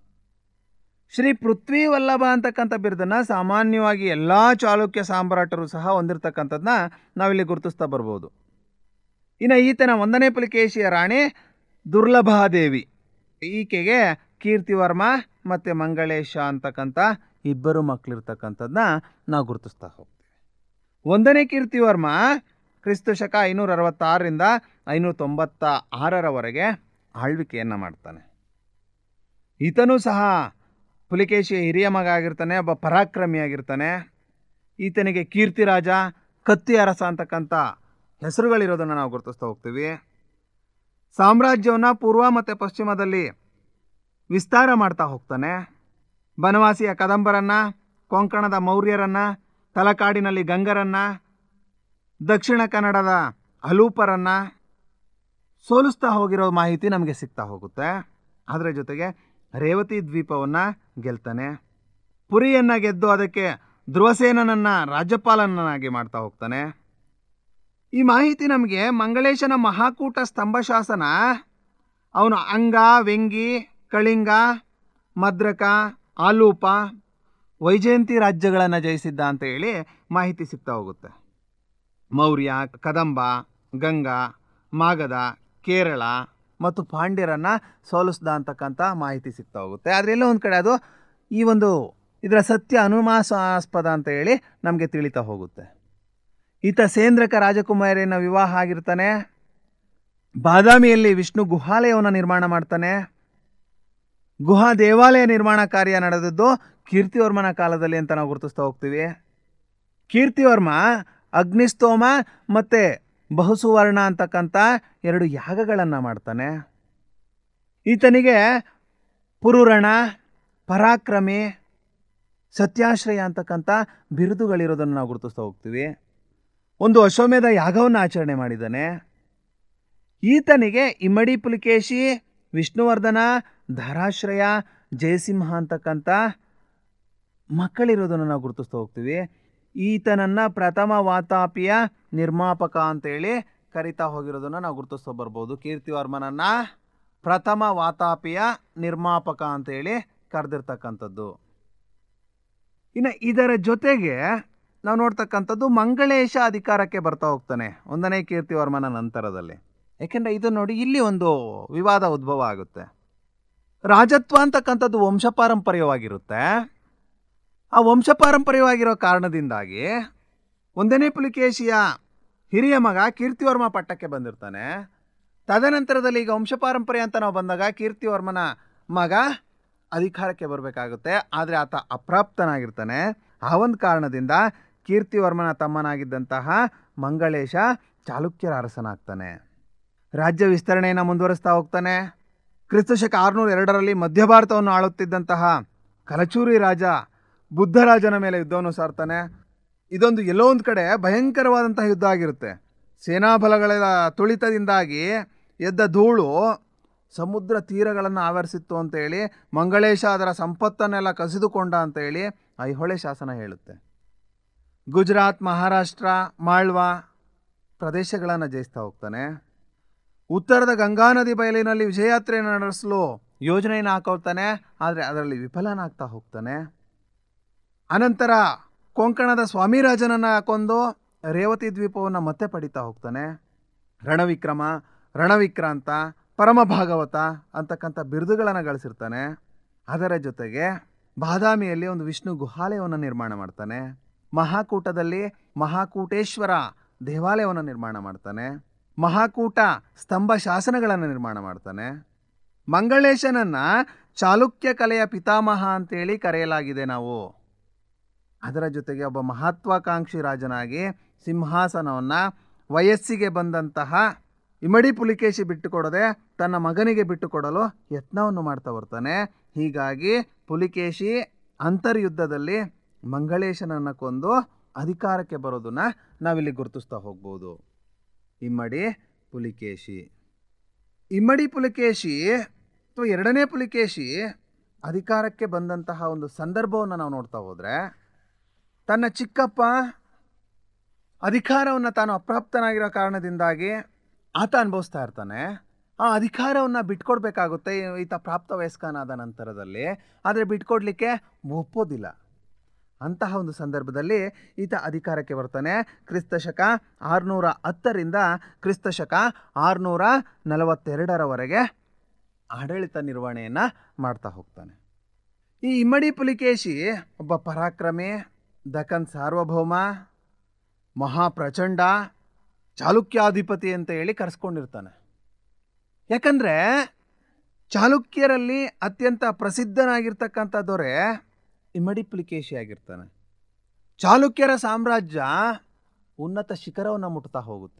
ಶ್ರೀ ಪೃಥ್ವಿ ವಲ್ಲಭ ಅಂತಕ್ಕಂಥ ಬಿರುದನ್ನು ಸಾಮಾನ್ಯವಾಗಿ ಎಲ್ಲ ಚಾಲುಕ್ಯ ಸಾಮ್ರಾಟರು ಸಹ ಹೊಂದಿರತಕ್ಕಂಥದ್ದನ್ನ ನಾವಿಲ್ಲಿ ಗುರುತಿಸ್ತಾ ಬರ್ಬೋದು ಇನ್ನು ಈತನ ಒಂದನೇ ಪುಲಿಕೇಶಿಯ ರಾಣಿ ದುರ್ಲಭಾದೇವಿ ಈಕೆಗೆ ಕೀರ್ತಿವರ್ಮ ಮತ್ತು ಮಂಗಳೇಶ ಅಂತಕ್ಕಂಥ ಇಬ್ಬರು ಮಕ್ಕಳಿರ್ತಕ್ಕಂಥದ್ದನ್ನ ನಾವು ಗುರುತಿಸ್ತಾ ಹೋಗ್ತೀವಿ ಒಂದನೇ ಕೀರ್ತಿವರ್ಮ ಕ್ರಿಸ್ತ ಶಕ ಐನೂರ ಅರವತ್ತಾರರಿಂದ ಐನೂರ ತೊಂಬತ್ತ ಆರರವರೆಗೆ ಆಳ್ವಿಕೆಯನ್ನು ಮಾಡ್ತಾನೆ ಈತನೂ ಸಹ ಪುಲಿಕೇಶಿಯ ಹಿರಿಯ ಮಗ ಆಗಿರ್ತಾನೆ ಒಬ್ಬ ಪರಾಕ್ರಮಿಯಾಗಿರ್ತಾನೆ ಈತನಿಗೆ ಕೀರ್ತಿರಾಜ ಕತ್ತಿ ಅರಸ ಅಂತಕ್ಕಂಥ ಹೆಸರುಗಳಿರೋದನ್ನು ನಾವು ಗುರುತಿಸ್ತಾ ಹೋಗ್ತೀವಿ ಸಾಮ್ರಾಜ್ಯವನ್ನು ಪೂರ್ವ ಮತ್ತು ಪಶ್ಚಿಮದಲ್ಲಿ ವಿಸ್ತಾರ ಮಾಡ್ತಾ ಹೋಗ್ತಾನೆ ಬನವಾಸಿಯ ಕದಂಬರನ್ನು ಕೊಂಕಣದ ಮೌರ್ಯರನ್ನು ತಲಕಾಡಿನಲ್ಲಿ ಗಂಗರನ್ನು ದಕ್ಷಿಣ ಕನ್ನಡದ ಅಲೂಪರನ್ನು ಸೋಲಿಸ್ತಾ ಹೋಗಿರೋ ಮಾಹಿತಿ ನಮಗೆ ಸಿಗ್ತಾ ಹೋಗುತ್ತೆ ಅದರ ಜೊತೆಗೆ ರೇವತಿ ದ್ವೀಪವನ್ನು ಗೆಲ್ತಾನೆ ಪುರಿಯನ್ನು ಗೆದ್ದು ಅದಕ್ಕೆ ಧ್ರುವಸೇನನನ್ನು ರಾಜ್ಯಪಾಲನನ್ನಾಗಿ ಮಾಡ್ತಾ ಹೋಗ್ತಾನೆ ಈ ಮಾಹಿತಿ ನಮಗೆ ಮಂಗಳೇಶನ ಮಹಾಕೂಟ ಸ್ತಂಭ ಶಾಸನ ಅವನು ಅಂಗ ವೆಂಗಿ ಕಳಿಂಗ ಮದ್ರಕ ಆಲೂಪ ವೈಜಯಂತಿ ರಾಜ್ಯಗಳನ್ನು ಜಯಿಸಿದ್ದ ಅಂತ ಹೇಳಿ ಮಾಹಿತಿ ಸಿಗ್ತಾ ಹೋಗುತ್ತೆ ಮೌರ್ಯ ಕದಂಬ ಗಂಗಾ ಮಾಗಧ ಕೇರಳ ಮತ್ತು ಪಾಂಡ್ಯರನ್ನು ಸೋಲಿಸ್ದ ಅಂತಕ್ಕಂಥ ಮಾಹಿತಿ ಸಿಗ್ತಾ ಹೋಗುತ್ತೆ ಆದರೆ ಎಲ್ಲೋ ಒಂದು ಕಡೆ ಅದು ಈ ಒಂದು ಇದರ ಸತ್ಯ ಅನುಮಾಸಾಸ್ಪದ ಅಂತ ಹೇಳಿ ನಮಗೆ ತಿಳಿತಾ ಹೋಗುತ್ತೆ ಈತ ಸೇಂದ್ರಕ ರಾಜಕುಮಾರಿಯನ್ನು ವಿವಾಹ ಆಗಿರ್ತಾನೆ ಬಾದಾಮಿಯಲ್ಲಿ ವಿಷ್ಣು ಗುಹಾಲಯವನ್ನು ನಿರ್ಮಾಣ ಮಾಡ್ತಾನೆ ಗುಹಾ ದೇವಾಲಯ ನಿರ್ಮಾಣ ಕಾರ್ಯ ನಡೆದದ್ದು ಕೀರ್ತಿವರ್ಮನ ಕಾಲದಲ್ಲಿ ಅಂತ ನಾವು ಗುರುತಿಸ್ತಾ ಹೋಗ್ತೀವಿ ಕೀರ್ತಿವರ್ಮ ಅಗ್ನಿಸ್ತೋಮ ಮತ್ತು ಬಹುಸುವರ್ಣ ಅಂತಕ್ಕಂಥ ಎರಡು ಯಾಗಗಳನ್ನು ಮಾಡ್ತಾನೆ ಈತನಿಗೆ ಪುರುರಣ ಪರಾಕ್ರಮಿ ಸತ್ಯಾಶ್ರಯ ಅಂತಕ್ಕಂಥ ಬಿರುದುಗಳಿರೋದನ್ನು ನಾವು ಗುರುತಿಸ್ತಾ ಹೋಗ್ತೀವಿ ಒಂದು ಅಶ್ವಮೇಧ ಯಾಗವನ್ನು ಆಚರಣೆ ಮಾಡಿದ್ದಾನೆ ಈತನಿಗೆ ಇಮ್ಮಡಿ ಪುಲಿಕೇಶಿ ವಿಷ್ಣುವರ್ಧನ ಧಾರಾಶ್ರಯ ಜಯಸಿಂಹ ಅಂತಕ್ಕಂಥ ಮಕ್ಕಳಿರೋದನ್ನು ನಾವು ಗುರುತಿಸ್ತಾ ಹೋಗ್ತೀವಿ ಈತನನ್ನು ಪ್ರಥಮ ವಾತಾಪಿಯ ನಿರ್ಮಾಪಕ ಅಂತೇಳಿ ಕರಿತಾ ಹೋಗಿರೋದನ್ನು ನಾವು ಗುರುತಿಸ್ತಾ ಬರ್ಬೋದು ಕೀರ್ತಿವರ್ಮನನ್ನು ಪ್ರಥಮ ವಾತಾಪಿಯ ನಿರ್ಮಾಪಕ ಅಂತೇಳಿ ಕರೆದಿರ್ತಕ್ಕಂಥದ್ದು ಇನ್ನು ಇದರ ಜೊತೆಗೆ ನಾವು ನೋಡ್ತಕ್ಕಂಥದ್ದು ಮಂಗಳೇಶ ಅಧಿಕಾರಕ್ಕೆ ಬರ್ತಾ ಹೋಗ್ತಾನೆ ಒಂದನೇ ಕೀರ್ತಿವರ್ಮನ ನಂತರದಲ್ಲಿ ಯಾಕೆಂದರೆ ಇದು ನೋಡಿ ಇಲ್ಲಿ ಒಂದು ವಿವಾದ ಉದ್ಭವ ಆಗುತ್ತೆ ರಾಜತ್ವ ಅಂತಕ್ಕಂಥದ್ದು ವಂಶಪಾರಂಪರ್ಯವಾಗಿರುತ್ತೆ ಆ ವಂಶಪಾರಂಪರ್ಯವಾಗಿರೋ ಕಾರಣದಿಂದಾಗಿ ಒಂದನೇ ಪುಲಿಕೇಶಿಯ ಹಿರಿಯ ಮಗ ಕೀರ್ತಿವರ್ಮ ಪಟ್ಟಕ್ಕೆ ಬಂದಿರ್ತಾನೆ ತದನಂತರದಲ್ಲಿ ಈಗ ವಂಶಪಾರಂಪರ್ಯ ಅಂತ ನಾವು ಬಂದಾಗ ಕೀರ್ತಿವರ್ಮನ ಮಗ ಅಧಿಕಾರಕ್ಕೆ ಬರಬೇಕಾಗುತ್ತೆ ಆದರೆ ಆತ ಅಪ್ರಾಪ್ತನಾಗಿರ್ತಾನೆ ಆ ಒಂದು ಕಾರಣದಿಂದ ಕೀರ್ತಿವರ್ಮನ ತಮ್ಮನಾಗಿದ್ದಂತಹ ಮಂಗಳೇಶ ಚಾಲುಕ್ಯರ ಅರಸನಾಗ್ತಾನೆ ರಾಜ್ಯ ವಿಸ್ತರಣೆಯನ್ನು ಮುಂದುವರಿಸ್ತಾ ಹೋಗ್ತಾನೆ ಕ್ರಿಸ್ತಶಕ ಆರುನೂರ ಎರಡರಲ್ಲಿ ಮಧ್ಯ ಭಾರತವನ್ನು ಆಳುತ್ತಿದ್ದಂತಹ ಕಲಚೂರಿ ರಾಜ ಬುದ್ಧರಾಜನ ಮೇಲೆ ಯುದ್ಧವನ್ನು ಸಾರ್ತಾನೆ ಇದೊಂದು ಎಲ್ಲೋ ಒಂದು ಕಡೆ ಭಯಂಕರವಾದಂತಹ ಯುದ್ಧ ಆಗಿರುತ್ತೆ ಸೇನಾಬಲಗಳ ತುಳಿತದಿಂದಾಗಿ ಎದ್ದ ಧೂಳು ಸಮುದ್ರ ತೀರಗಳನ್ನು ಆವರಿಸಿತ್ತು ಅಂತೇಳಿ ಮಂಗಳೇಶ ಅದರ ಸಂಪತ್ತನ್ನೆಲ್ಲ ಕಸಿದುಕೊಂಡ ಅಂತೇಳಿ ಐಹೊಳೆ ಶಾಸನ ಹೇಳುತ್ತೆ ಗುಜರಾತ್ ಮಹಾರಾಷ್ಟ್ರ ಮಾಳ್ವಾ ಪ್ರದೇಶಗಳನ್ನು ಜಯಿಸ್ತಾ ಹೋಗ್ತಾನೆ ಉತ್ತರದ ಗಂಗಾ ನದಿ ಬಯಲಿನಲ್ಲಿ ವಿಜಯಯಾತ್ರೆಯನ್ನು ನಡೆಸಲು ಯೋಜನೆಯನ್ನು ಹಾಕೊಳ್ತಾನೆ ಆದರೆ ಅದರಲ್ಲಿ ವಿಫಲನಾಗ್ತಾ ಹೋಗ್ತಾನೆ ಅನಂತರ ಕೊಂಕಣದ ಸ್ವಾಮಿರಾಜನನ್ನು ಕೊಂದು ರೇವತಿ ದ್ವೀಪವನ್ನು ಮತ್ತೆ ಪಡಿತಾ ಹೋಗ್ತಾನೆ ರಣವಿಕ್ರಮ ರಣವಿಕ್ರಾಂತ ಪರಮ ಭಾಗವತ ಅಂತಕ್ಕಂಥ ಬಿರುದುಗಳನ್ನು ಗಳಿಸಿರ್ತಾನೆ ಅದರ ಜೊತೆಗೆ ಬಾದಾಮಿಯಲ್ಲಿ ಒಂದು ವಿಷ್ಣು ಗುಹಾಲಯವನ್ನು ನಿರ್ಮಾಣ ಮಾಡ್ತಾನೆ ಮಹಾಕೂಟದಲ್ಲಿ ಮಹಾಕೂಟೇಶ್ವರ ದೇವಾಲಯವನ್ನು ನಿರ್ಮಾಣ ಮಾಡ್ತಾನೆ ಮಹಾಕೂಟ ಸ್ತಂಭ ಶಾಸನಗಳನ್ನು ನಿರ್ಮಾಣ ಮಾಡ್ತಾನೆ ಮಂಗಳೇಶನನ್ನ ಚಾಲುಕ್ಯ ಕಲೆಯ ಪಿತಾಮಹ ಅಂತೇಳಿ ಕರೆಯಲಾಗಿದೆ ನಾವು ಅದರ ಜೊತೆಗೆ ಒಬ್ಬ ಮಹತ್ವಾಕಾಂಕ್ಷಿ ರಾಜನಾಗಿ ಸಿಂಹಾಸನವನ್ನು ವಯಸ್ಸಿಗೆ ಬಂದಂತಹ ಇಮಡಿ ಪುಲಿಕೇಶಿ ಬಿಟ್ಟುಕೊಡದೆ ತನ್ನ ಮಗನಿಗೆ ಬಿಟ್ಟುಕೊಡಲು ಯತ್ನವನ್ನು ಮಾಡ್ತಾ ಬರ್ತಾನೆ ಹೀಗಾಗಿ ಪುಲಿಕೇಶಿ ಅಂತರ್ಯುದ್ಧದಲ್ಲಿ ಮಂಗಳೇಶನನ್ನು ಕೊಂದು ಅಧಿಕಾರಕ್ಕೆ ಬರೋದನ್ನು ನಾವಿಲ್ಲಿ ಗುರುತಿಸ್ತಾ ಹೋಗ್ಬೋದು ಇಮ್ಮಡಿ ಪುಲಿಕೇಶಿ ಇಮ್ಮಡಿ ಪುಲಿಕೇಶಿ ಅಥವಾ ಎರಡನೇ ಪುಲಿಕೇಶಿ ಅಧಿಕಾರಕ್ಕೆ ಬಂದಂತಹ ಒಂದು ಸಂದರ್ಭವನ್ನು ನಾವು ನೋಡ್ತಾ ಹೋದರೆ ತನ್ನ ಚಿಕ್ಕಪ್ಪ ಅಧಿಕಾರವನ್ನು ತಾನು ಅಪ್ರಾಪ್ತನಾಗಿರೋ ಕಾರಣದಿಂದಾಗಿ ಆತ ಅನುಭವಿಸ್ತಾ ಇರ್ತಾನೆ ಆ ಅಧಿಕಾರವನ್ನು ಬಿಟ್ಕೊಡ್ಬೇಕಾಗುತ್ತೆ ಈತ ಪ್ರಾಪ್ತ ವಯಸ್ಕನಾದ ನಂತರದಲ್ಲಿ ಆದರೆ ಬಿಟ್ಕೊಡ್ಲಿಕ್ಕೆ ಒಪ್ಪೋದಿಲ್ಲ ಅಂತಹ ಒಂದು ಸಂದರ್ಭದಲ್ಲಿ ಈತ ಅಧಿಕಾರಕ್ಕೆ ಬರ್ತಾನೆ ಕ್ರಿಸ್ತಶಕ ಆರುನೂರ ಹತ್ತರಿಂದ ಕ್ರಿಸ್ತಶಕ ಆರುನೂರ ನಲವತ್ತೆರಡರವರೆಗೆ ಆಡಳಿತ ನಿರ್ವಹಣೆಯನ್ನು ಮಾಡ್ತಾ ಹೋಗ್ತಾನೆ ಈ ಇಮ್ಮಡಿ ಪುಲಿಕೇಶಿ ಒಬ್ಬ ಪರಾಕ್ರಮಿ ದಖನ್ ಸಾರ್ವಭೌಮ ಮಹಾಪ್ರಚಂಡ ಚಾಲುಕ್ಯಾಧಿಪತಿ ಅಂತ ಹೇಳಿ ಕರೆಸ್ಕೊಂಡಿರ್ತಾನೆ ಯಾಕಂದರೆ ಚಾಲುಕ್ಯರಲ್ಲಿ ಅತ್ಯಂತ ಪ್ರಸಿದ್ಧನಾಗಿರ್ತಕ್ಕಂಥ ದೊರೆ ಇಮ್ಮಡಿ ಪುಲಿಕೇಶಿ ಆಗಿರ್ತಾನೆ ಚಾಲುಕ್ಯರ ಸಾಮ್ರಾಜ್ಯ ಉನ್ನತ ಶಿಖರವನ್ನು ಮುಟ್ತಾ ಹೋಗುತ್ತೆ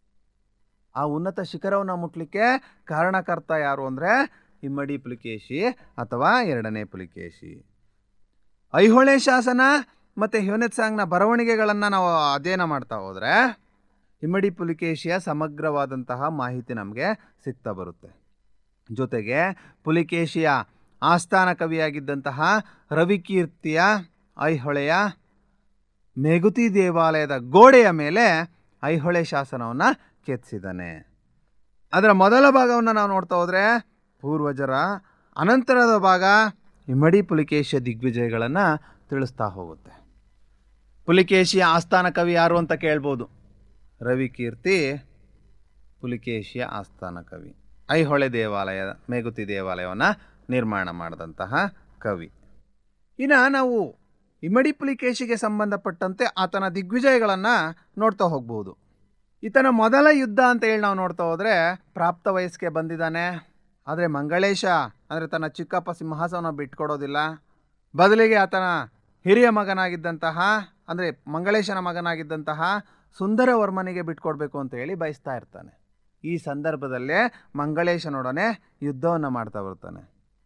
ಆ ಉನ್ನತ ಶಿಖರವನ್ನು ಮುಟ್ಲಿಕ್ಕೆ ಕಾರಣಕರ್ತ ಯಾರು ಅಂದರೆ ಇಮ್ಮಡಿ ಪುಲಿಕೇಶಿ ಅಥವಾ ಎರಡನೇ ಪುಲಿಕೇಶಿ ಐಹೊಳೆ ಶಾಸನ ಮತ್ತು ಹ್ಯೋನೆತ್ಸಾಂಗ್ನ ಬರವಣಿಗೆಗಳನ್ನು ನಾವು ಅಧ್ಯಯನ ಮಾಡ್ತಾ ಹೋದರೆ ಇಮ್ಮಡಿ ಪುಲಿಕೇಶಿಯ ಸಮಗ್ರವಾದಂತಹ ಮಾಹಿತಿ ನಮಗೆ ಸಿಗ್ತಾ ಬರುತ್ತೆ ಜೊತೆಗೆ ಪುಲಿಕೇಶಿಯ ಆಸ್ಥಾನ ಕವಿಯಾಗಿದ್ದಂತಹ ರವಿಕೀರ್ತಿಯ ಐಹೊಳೆಯ ಮೇಗುತಿ ದೇವಾಲಯದ ಗೋಡೆಯ ಮೇಲೆ ಐಹೊಳೆ ಶಾಸನವನ್ನು ಕೆತ್ತಿಸಿದ್ದಾನೆ ಅದರ ಮೊದಲ ಭಾಗವನ್ನು ನಾವು ನೋಡ್ತಾ ಹೋದರೆ ಪೂರ್ವಜರ ಅನಂತರದ ಭಾಗ ಇಮ್ಮಡಿ ಪುಲಿಕೇಶಿಯ ದಿಗ್ವಿಜಯಗಳನ್ನು ತಿಳಿಸ್ತಾ ಹೋಗುತ್ತೆ ಪುಲಿಕೇಶಿಯ ಆಸ್ಥಾನ ಕವಿ ಯಾರು ಅಂತ ಕೇಳ್ಬೋದು ರವಿಕೀರ್ತಿ ಪುಲಿಕೇಶಿಯ ಆಸ್ಥಾನ ಕವಿ ಐಹೊಳೆ ದೇವಾಲಯ ಮೇಗುತಿ ದೇವಾಲಯವನ್ನು ನಿರ್ಮಾಣ ಮಾಡಿದಂತಹ ಕವಿ ಇನ್ನು ನಾವು ಇಮ್ಮಡಿ ಪುಲಿಕೇಶಿಗೆ ಸಂಬಂಧಪಟ್ಟಂತೆ ಆತನ ದಿಗ್ವಿಜಯಗಳನ್ನು ನೋಡ್ತಾ ಹೋಗ್ಬೋದು ಈತನ ಮೊದಲ ಯುದ್ಧ ಅಂತ ಹೇಳಿ ನಾವು ನೋಡ್ತಾ ಹೋದರೆ ಪ್ರಾಪ್ತ ವಯಸ್ಸಿಗೆ ಬಂದಿದ್ದಾನೆ ಆದರೆ ಮಂಗಳೇಶ ಅಂದರೆ ತನ್ನ ಚಿಕ್ಕಪ್ಪ ಸಿಂಹಾಸನ ಬಿಟ್ಕೊಡೋದಿಲ್ಲ ಬದಲಿಗೆ ಆತನ ಹಿರಿಯ ಮಗನಾಗಿದ್ದಂತಹ ಅಂದರೆ ಮಂಗಳೇಶನ ಮಗನಾಗಿದ್ದಂತಹ ಸುಂದರವರ್ಮನಿಗೆ ಬಿಟ್ಕೊಡ್ಬೇಕು ಅಂತ ಹೇಳಿ ಬಯಸ್ತಾ ಇರ್ತಾನೆ ಈ ಸಂದರ್ಭದಲ್ಲೇ ಮಂಗಳೇಶನೊಡನೆ ಯುದ್ಧವನ್ನು ಮಾಡ್ತಾ ಬರ್ತಾನೆ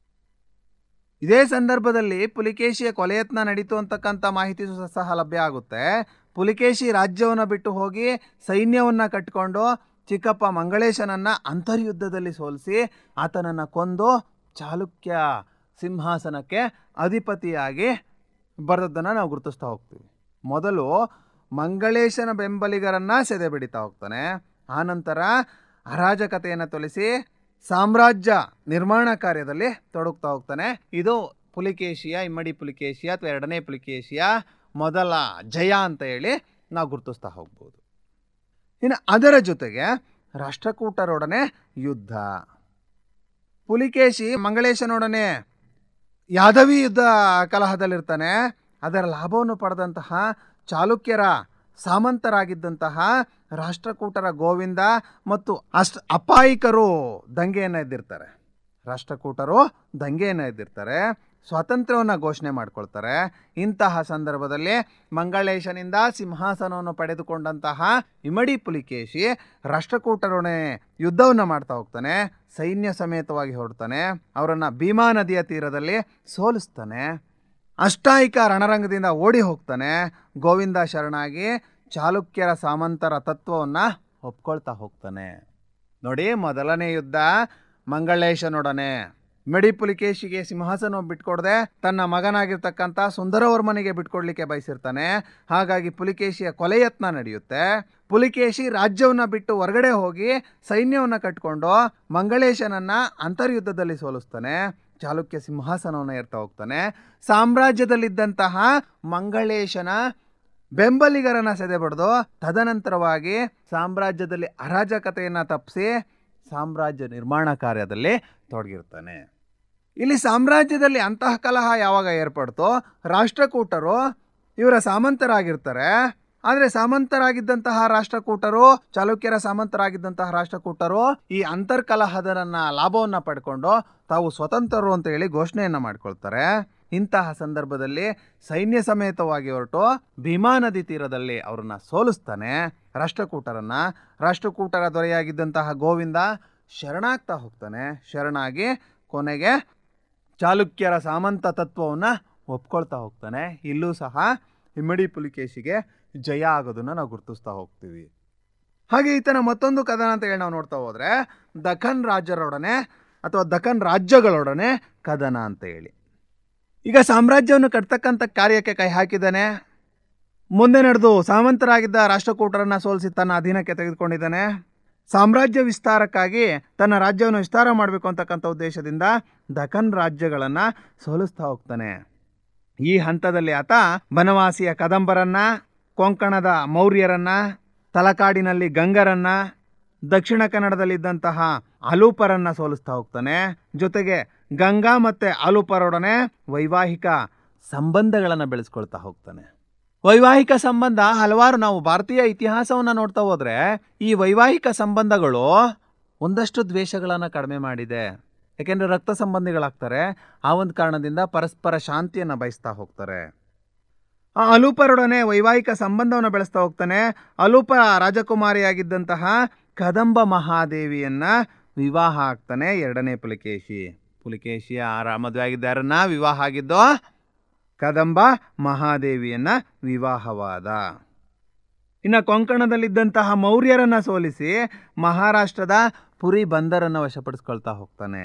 ಇದೇ ಸಂದರ್ಭದಲ್ಲಿ ಪುಲಿಕೇಶಿಯ ಕೊಲೆಯತ್ನ ನಡೀತು ಅಂತಕ್ಕಂಥ ಮಾಹಿತಿ ಸಹ ಲಭ್ಯ ಆಗುತ್ತೆ ಪುಲಿಕೇಶಿ ರಾಜ್ಯವನ್ನು ಬಿಟ್ಟು ಹೋಗಿ ಸೈನ್ಯವನ್ನು ಕಟ್ಟಿಕೊಂಡು ಚಿಕ್ಕಪ್ಪ ಮಂಗಳೇಶನನ್ನು ಅಂತರ್ಯುದ್ಧದಲ್ಲಿ ಸೋಲಿಸಿ ಆತನನ್ನು ಕೊಂದು ಚಾಲುಕ್ಯ ಸಿಂಹಾಸನಕ್ಕೆ ಅಧಿಪತಿಯಾಗಿ ಬರೆದದ್ದನ್ನು ನಾವು ಗುರುತಿಸ್ತಾ ಹೋಗ್ತೀವಿ ಮೊದಲು ಮಂಗಳೇಶನ ಬೆಂಬಲಿಗರನ್ನು ಸೆದೆ ಬಿಡಿತಾ ಹೋಗ್ತಾನೆ ಆನಂತರ ಅರಾಜಕತೆಯನ್ನು ತೊಲಿಸಿ ಸಾಮ್ರಾಜ್ಯ ನಿರ್ಮಾಣ ಕಾರ್ಯದಲ್ಲಿ ತೊಡಗ್ತಾ ಹೋಗ್ತಾನೆ ಇದು ಪುಲಿಕೇಶಿಯ ಇಮ್ಮಡಿ ಪುಲಿಕೇಶಿಯ ಅಥವಾ ಎರಡನೇ ಪುಲಿಕೇಶಿಯ ಮೊದಲ ಜಯ ಅಂತ ಹೇಳಿ ನಾವು ಗುರುತಿಸ್ತಾ ಹೋಗ್ಬೋದು ಇನ್ನು ಅದರ ಜೊತೆಗೆ ರಾಷ್ಟ್ರಕೂಟರೊಡನೆ ಯುದ್ಧ ಪುಲಿಕೇಶಿ ಮಂಗಳೇಶನೊಡನೆ ಯಾದವಿ ಯುದ್ಧ ಕಲಹದಲ್ಲಿರ್ತಾನೆ ಅದರ ಲಾಭವನ್ನು ಪಡೆದಂತಹ ಚಾಲುಕ್ಯರ ಸಾಮಂತರಾಗಿದ್ದಂತಹ ರಾಷ್ಟ್ರಕೂಟರ ಗೋವಿಂದ ಮತ್ತು ಅಷ್ಟ ಅಪಾಯಿಕರು ದಂಗೆಯನ್ನು ಎದ್ದಿರ್ತಾರೆ ರಾಷ್ಟ್ರಕೂಟರು ದಂಗೆಯನ್ನು ಎದ್ದಿರ್ತಾರೆ ಸ್ವಾತಂತ್ರ್ಯವನ್ನು ಘೋಷಣೆ ಮಾಡ್ಕೊಳ್ತಾರೆ ಇಂತಹ ಸಂದರ್ಭದಲ್ಲಿ ಮಂಗಳೇಶನಿಂದ ಸಿಂಹಾಸನವನ್ನು ಪಡೆದುಕೊಂಡಂತಹ ಇಮಡಿ ಪುಲಿಕೇಶಿ ರಾಷ್ಟ್ರಕೂಟರೊಡನೆ ಯುದ್ಧವನ್ನು ಮಾಡ್ತಾ ಹೋಗ್ತಾನೆ ಸೈನ್ಯ ಸಮೇತವಾಗಿ ಹೊರಡ್ತಾನೆ ಅವರನ್ನು ಭೀಮಾ ನದಿಯ ತೀರದಲ್ಲಿ ಸೋಲಿಸ್ತಾನೆ ಅಷ್ಟಾಯಿಕ ರಣರಂಗದಿಂದ ಓಡಿ ಹೋಗ್ತಾನೆ ಗೋವಿಂದ ಶರಣಾಗಿ ಚಾಲುಕ್ಯರ ಸಾಮಂತರ ತತ್ವವನ್ನು ಒಪ್ಕೊಳ್ತಾ ಹೋಗ್ತಾನೆ ನೋಡಿ ಮೊದಲನೇ ಯುದ್ಧ ಮಂಗಳೇಶನೊಡನೆ ಮಿಡಿ ಪುಲಿಕೇಶಿಗೆ ಸಿಂಹಾಸನ ಬಿಟ್ಕೊಡದೆ ತನ್ನ ಮಗನಾಗಿರ್ತಕ್ಕಂಥ ಸುಂದರವರ್ಮನಿಗೆ ಬಿಟ್ಕೊಡ್ಲಿಕ್ಕೆ ಬಯಸಿರ್ತಾನೆ ಹಾಗಾಗಿ ಪುಲಿಕೇಶಿಯ ಕೊಲೆ ಯತ್ನ ನಡೆಯುತ್ತೆ ಪುಲಿಕೇಶಿ ರಾಜ್ಯವನ್ನು ಬಿಟ್ಟು ಹೊರಗಡೆ ಹೋಗಿ ಸೈನ್ಯವನ್ನು ಕಟ್ಕೊಂಡು ಮಂಗಳೇಶನನ್ನ ಅಂತರ್ಯುದ್ಧದಲ್ಲಿ ಸೋಲಿಸ್ತಾನೆ ಚಾಲುಕ್ಯ ಸಿಂಹಾಸನವನ್ನು ಏರ್ತಾ ಹೋಗ್ತಾನೆ ಸಾಮ್ರಾಜ್ಯದಲ್ಲಿದ್ದಂತಹ ಮಂಗಳೇಶನ ಬೆಂಬಲಿಗರನ್ನ ಸೆದೆಬಡ್ದು ತದನಂತರವಾಗಿ ಸಾಮ್ರಾಜ್ಯದಲ್ಲಿ ಅರಾಜಕತೆಯನ್ನು ತಪ್ಪಿಸಿ ಸಾಮ್ರಾಜ್ಯ ನಿರ್ಮಾಣ ಕಾರ್ಯದಲ್ಲಿ ತೊಡಗಿರ್ತಾನೆ ಇಲ್ಲಿ ಸಾಮ್ರಾಜ್ಯದಲ್ಲಿ ಅಂತಹ ಕಲಹ ಯಾವಾಗ ಏರ್ಪಡ್ತೋ ರಾಷ್ಟ್ರಕೂಟರು ಇವರ ಸಾಮಂತರಾಗಿರ್ತಾರೆ ಆದರೆ ಸಾಮಂತರಾಗಿದ್ದಂತಹ ರಾಷ್ಟ್ರಕೂಟರು ಚಾಲುಕ್ಯರ ಸಾಮಂತರಾಗಿದ್ದಂತಹ ರಾಷ್ಟ್ರಕೂಟರು ಈ ಅಂತರ್ಕಲಹದನ್ನ ಲಾಭವನ್ನು ಪಡ್ಕೊಂಡು ತಾವು ಸ್ವತಂತ್ರರು ಅಂತ ಹೇಳಿ ಘೋಷಣೆಯನ್ನು ಮಾಡ್ಕೊಳ್ತಾರೆ ಇಂತಹ ಸಂದರ್ಭದಲ್ಲಿ ಸೈನ್ಯ ಸಮೇತವಾಗಿ ಹೊರಟು ಭೀಮಾ ನದಿ ತೀರದಲ್ಲಿ ಅವರನ್ನ ಸೋಲಿಸ್ತಾನೆ ರಾಷ್ಟ್ರಕೂಟರನ್ನ ರಾಷ್ಟ್ರಕೂಟರ ದೊರೆಯಾಗಿದ್ದಂತಹ ಗೋವಿಂದ ಶರಣಾಗ್ತಾ ಹೋಗ್ತಾನೆ ಶರಣಾಗಿ ಕೊನೆಗೆ ಚಾಲುಕ್ಯರ ಸಾಮಂತ ತತ್ವವನ್ನು ಒಪ್ಕೊಳ್ತಾ ಹೋಗ್ತಾನೆ ಇಲ್ಲೂ ಸಹ ಇಮ್ಮಡಿ ಪುಲಿಕೇಶಿಗೆ ಜಯ ಆಗೋದನ್ನು ನಾವು ಗುರುತಿಸ್ತಾ ಹೋಗ್ತೀವಿ ಹಾಗೆ ಈತನ ಮತ್ತೊಂದು ಕದನ ಅಂತ ಹೇಳಿ ನಾವು ನೋಡ್ತಾ ಹೋದರೆ ದಖನ್ ರಾಜರೊಡನೆ ಅಥವಾ ದಖನ್ ರಾಜ್ಯಗಳೊಡನೆ ಕದನ ಅಂತ ಹೇಳಿ ಈಗ ಸಾಮ್ರಾಜ್ಯವನ್ನು ಕಟ್ತಕ್ಕಂಥ ಕಾರ್ಯಕ್ಕೆ ಕೈ ಹಾಕಿದ್ದಾನೆ ಮುಂದೆ ನಡೆದು ಸಾಮಂತರಾಗಿದ್ದ ರಾಷ್ಟ್ರಕೂಟರನ್ನು ಸೋಲಿಸಿ ತನ್ನ ಅಧೀನಕ್ಕೆ ತೆಗೆದುಕೊಂಡಿದ್ದಾನೆ ಸಾಮ್ರಾಜ್ಯ ವಿಸ್ತಾರಕ್ಕಾಗಿ ತನ್ನ ರಾಜ್ಯವನ್ನು ವಿಸ್ತಾರ ಮಾಡಬೇಕು ಅಂತಕ್ಕಂಥ ಉದ್ದೇಶದಿಂದ ದಖನ್ ರಾಜ್ಯಗಳನ್ನು ಸೋಲಿಸ್ತಾ ಹೋಗ್ತಾನೆ ಈ ಹಂತದಲ್ಲಿ ಆತ ಬನವಾಸಿಯ ಕದಂಬರನ್ನ ಕೊಂಕಣದ ಮೌರ್ಯರನ್ನ ತಲಕಾಡಿನಲ್ಲಿ ಗಂಗರನ್ನ ದಕ್ಷಿಣ ಕನ್ನಡದಲ್ಲಿದ್ದಂತಹ ಅಲೂಪರನ್ನ ಸೋಲಿಸ್ತಾ ಹೋಗ್ತಾನೆ ಜೊತೆಗೆ ಗಂಗಾ ಮತ್ತು ಅಲೂಪರೊಡನೆ ವೈವಾಹಿಕ ಸಂಬಂಧಗಳನ್ನು ಬೆಳೆಸ್ಕೊಳ್ತಾ ಹೋಗ್ತಾನೆ ವೈವಾಹಿಕ ಸಂಬಂಧ ಹಲವಾರು ನಾವು ಭಾರತೀಯ ಇತಿಹಾಸವನ್ನು ನೋಡ್ತಾ ಹೋದರೆ ಈ ವೈವಾಹಿಕ ಸಂಬಂಧಗಳು ಒಂದಷ್ಟು ದ್ವೇಷಗಳನ್ನು ಕಡಿಮೆ ಮಾಡಿದೆ ಯಾಕೆಂದರೆ ರಕ್ತ ಸಂಬಂಧಿಗಳಾಗ್ತಾರೆ ಆ ಒಂದು ಕಾರಣದಿಂದ ಪರಸ್ಪರ ಶಾಂತಿಯನ್ನು ಬಯಸ್ತಾ ಹೋಗ್ತಾರೆ ಆ ಅಲೂಪರೊಡನೆ ವೈವಾಹಿಕ ಸಂಬಂಧವನ್ನು ಬೆಳೆಸ್ತಾ ಹೋಗ್ತಾನೆ ಅಲೂಪ ರಾಜಕುಮಾರಿಯಾಗಿದ್ದಂತಹ ಕದಂಬ ಮಹಾದೇವಿಯನ್ನ ವಿವಾಹ ಆಗ್ತಾನೆ ಎರಡನೇ ಪುಲಿಕೇಶಿ ಪುಲಿಕೇಶಿ ಆ ಮದುವೆ ಆಗಿದ್ದ ಯಾರನ್ನ ವಿವಾಹ ಆಗಿದ್ದೋ ಕದಂಬ ಮಹಾದೇವಿಯನ್ನ ವಿವಾಹವಾದ ಇನ್ನು ಕೊಂಕಣದಲ್ಲಿದ್ದಂತಹ ಮೌರ್ಯರನ್ನ ಸೋಲಿಸಿ ಮಹಾರಾಷ್ಟ್ರದ ಪುರಿ ಬಂದರನ್ನು ವಶಪಡಿಸ್ಕೊಳ್ತಾ ಹೋಗ್ತಾನೆ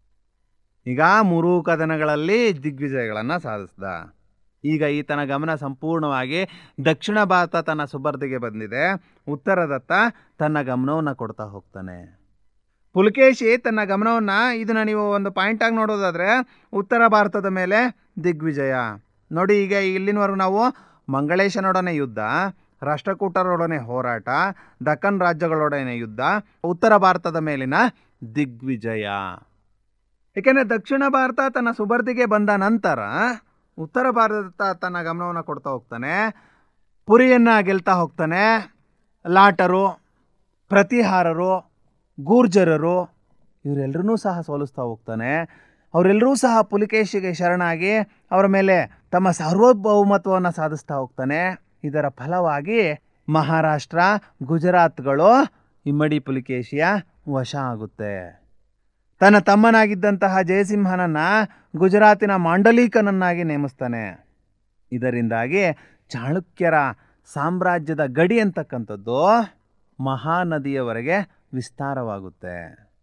ಈಗ ಮೂರೂ ಕದನಗಳಲ್ಲಿ ದಿಗ್ವಿಜಯಗಳನ್ನು ಸಾಧಿಸ್ದ ಈಗ ಈತನ ಗಮನ ಸಂಪೂರ್ಣವಾಗಿ ದಕ್ಷಿಣ ಭಾರತ ತನ್ನ ಸುಬರ್ದಿಗೆ ಬಂದಿದೆ ಉತ್ತರದತ್ತ ತನ್ನ ಗಮನವನ್ನು ಕೊಡ್ತಾ ಹೋಗ್ತಾನೆ ಪುಲಕೇಶಿ ತನ್ನ ಗಮನವನ್ನು ಇದನ್ನು ನೀವು ಒಂದು ಪಾಯಿಂಟಾಗಿ ನೋಡೋದಾದರೆ ಉತ್ತರ ಭಾರತದ ಮೇಲೆ ದಿಗ್ವಿಜಯ ನೋಡಿ ಈಗ ಇಲ್ಲಿನವರೆಗೂ ನಾವು ಮಂಗಳೇಶನೊಡನೆ ಯುದ್ಧ ರಾಷ್ಟ್ರಕೂಟರೊಡನೆ ಹೋರಾಟ ದಕ್ಕನ್ ರಾಜ್ಯಗಳೊಡನೆ ಯುದ್ಧ ಉತ್ತರ ಭಾರತದ ಮೇಲಿನ ದಿಗ್ವಿಜಯ ಏಕೆಂದರೆ ದಕ್ಷಿಣ ಭಾರತ ತನ್ನ ಸುಬರ್ದಿಗೆ ಬಂದ ನಂತರ ಉತ್ತರ ಭಾರತ ತನ್ನ ಗಮನವನ್ನು ಕೊಡ್ತಾ ಹೋಗ್ತಾನೆ ಪುರಿಯನ್ನು ಗೆಲ್ತಾ ಹೋಗ್ತಾನೆ ಲಾಟರು ಪ್ರತಿಹಾರರು ಗೂರ್ಜರರು ಇವರೆಲ್ಲರೂ ಸಹ ಸೋಲಿಸ್ತಾ ಹೋಗ್ತಾನೆ ಅವರೆಲ್ಲರೂ ಸಹ ಪುಲಿಕೇಶಿಗೆ ಶರಣಾಗಿ ಅವರ ಮೇಲೆ ತಮ್ಮ ಸಾರ್ವಭೌಮತ್ವವನ್ನು ಸಾಧಿಸ್ತಾ ಹೋಗ್ತಾನೆ ಇದರ ಫಲವಾಗಿ ಮಹಾರಾಷ್ಟ್ರ ಗುಜರಾತ್ಗಳು ಇಮ್ಮಡಿ ಪುಲಿಕೇಶಿಯ ವಶ ಆಗುತ್ತೆ ತನ್ನ ತಮ್ಮನಾಗಿದ್ದಂತಹ ಜಯಸಿಂಹನನ್ನ ಗುಜರಾತಿನ ಮಾಂಡಲೀಕನನ್ನಾಗಿ ನೇಮಿಸ್ತಾನೆ ಇದರಿಂದಾಗಿ ಚಾಳುಕ್ಯರ ಸಾಮ್ರಾಜ್ಯದ ಗಡಿ ಅಂತಕ್ಕಂಥದ್ದು ಮಹಾನದಿಯವರೆಗೆ ವಿಸ್ತಾರವಾಗುತ್ತೆ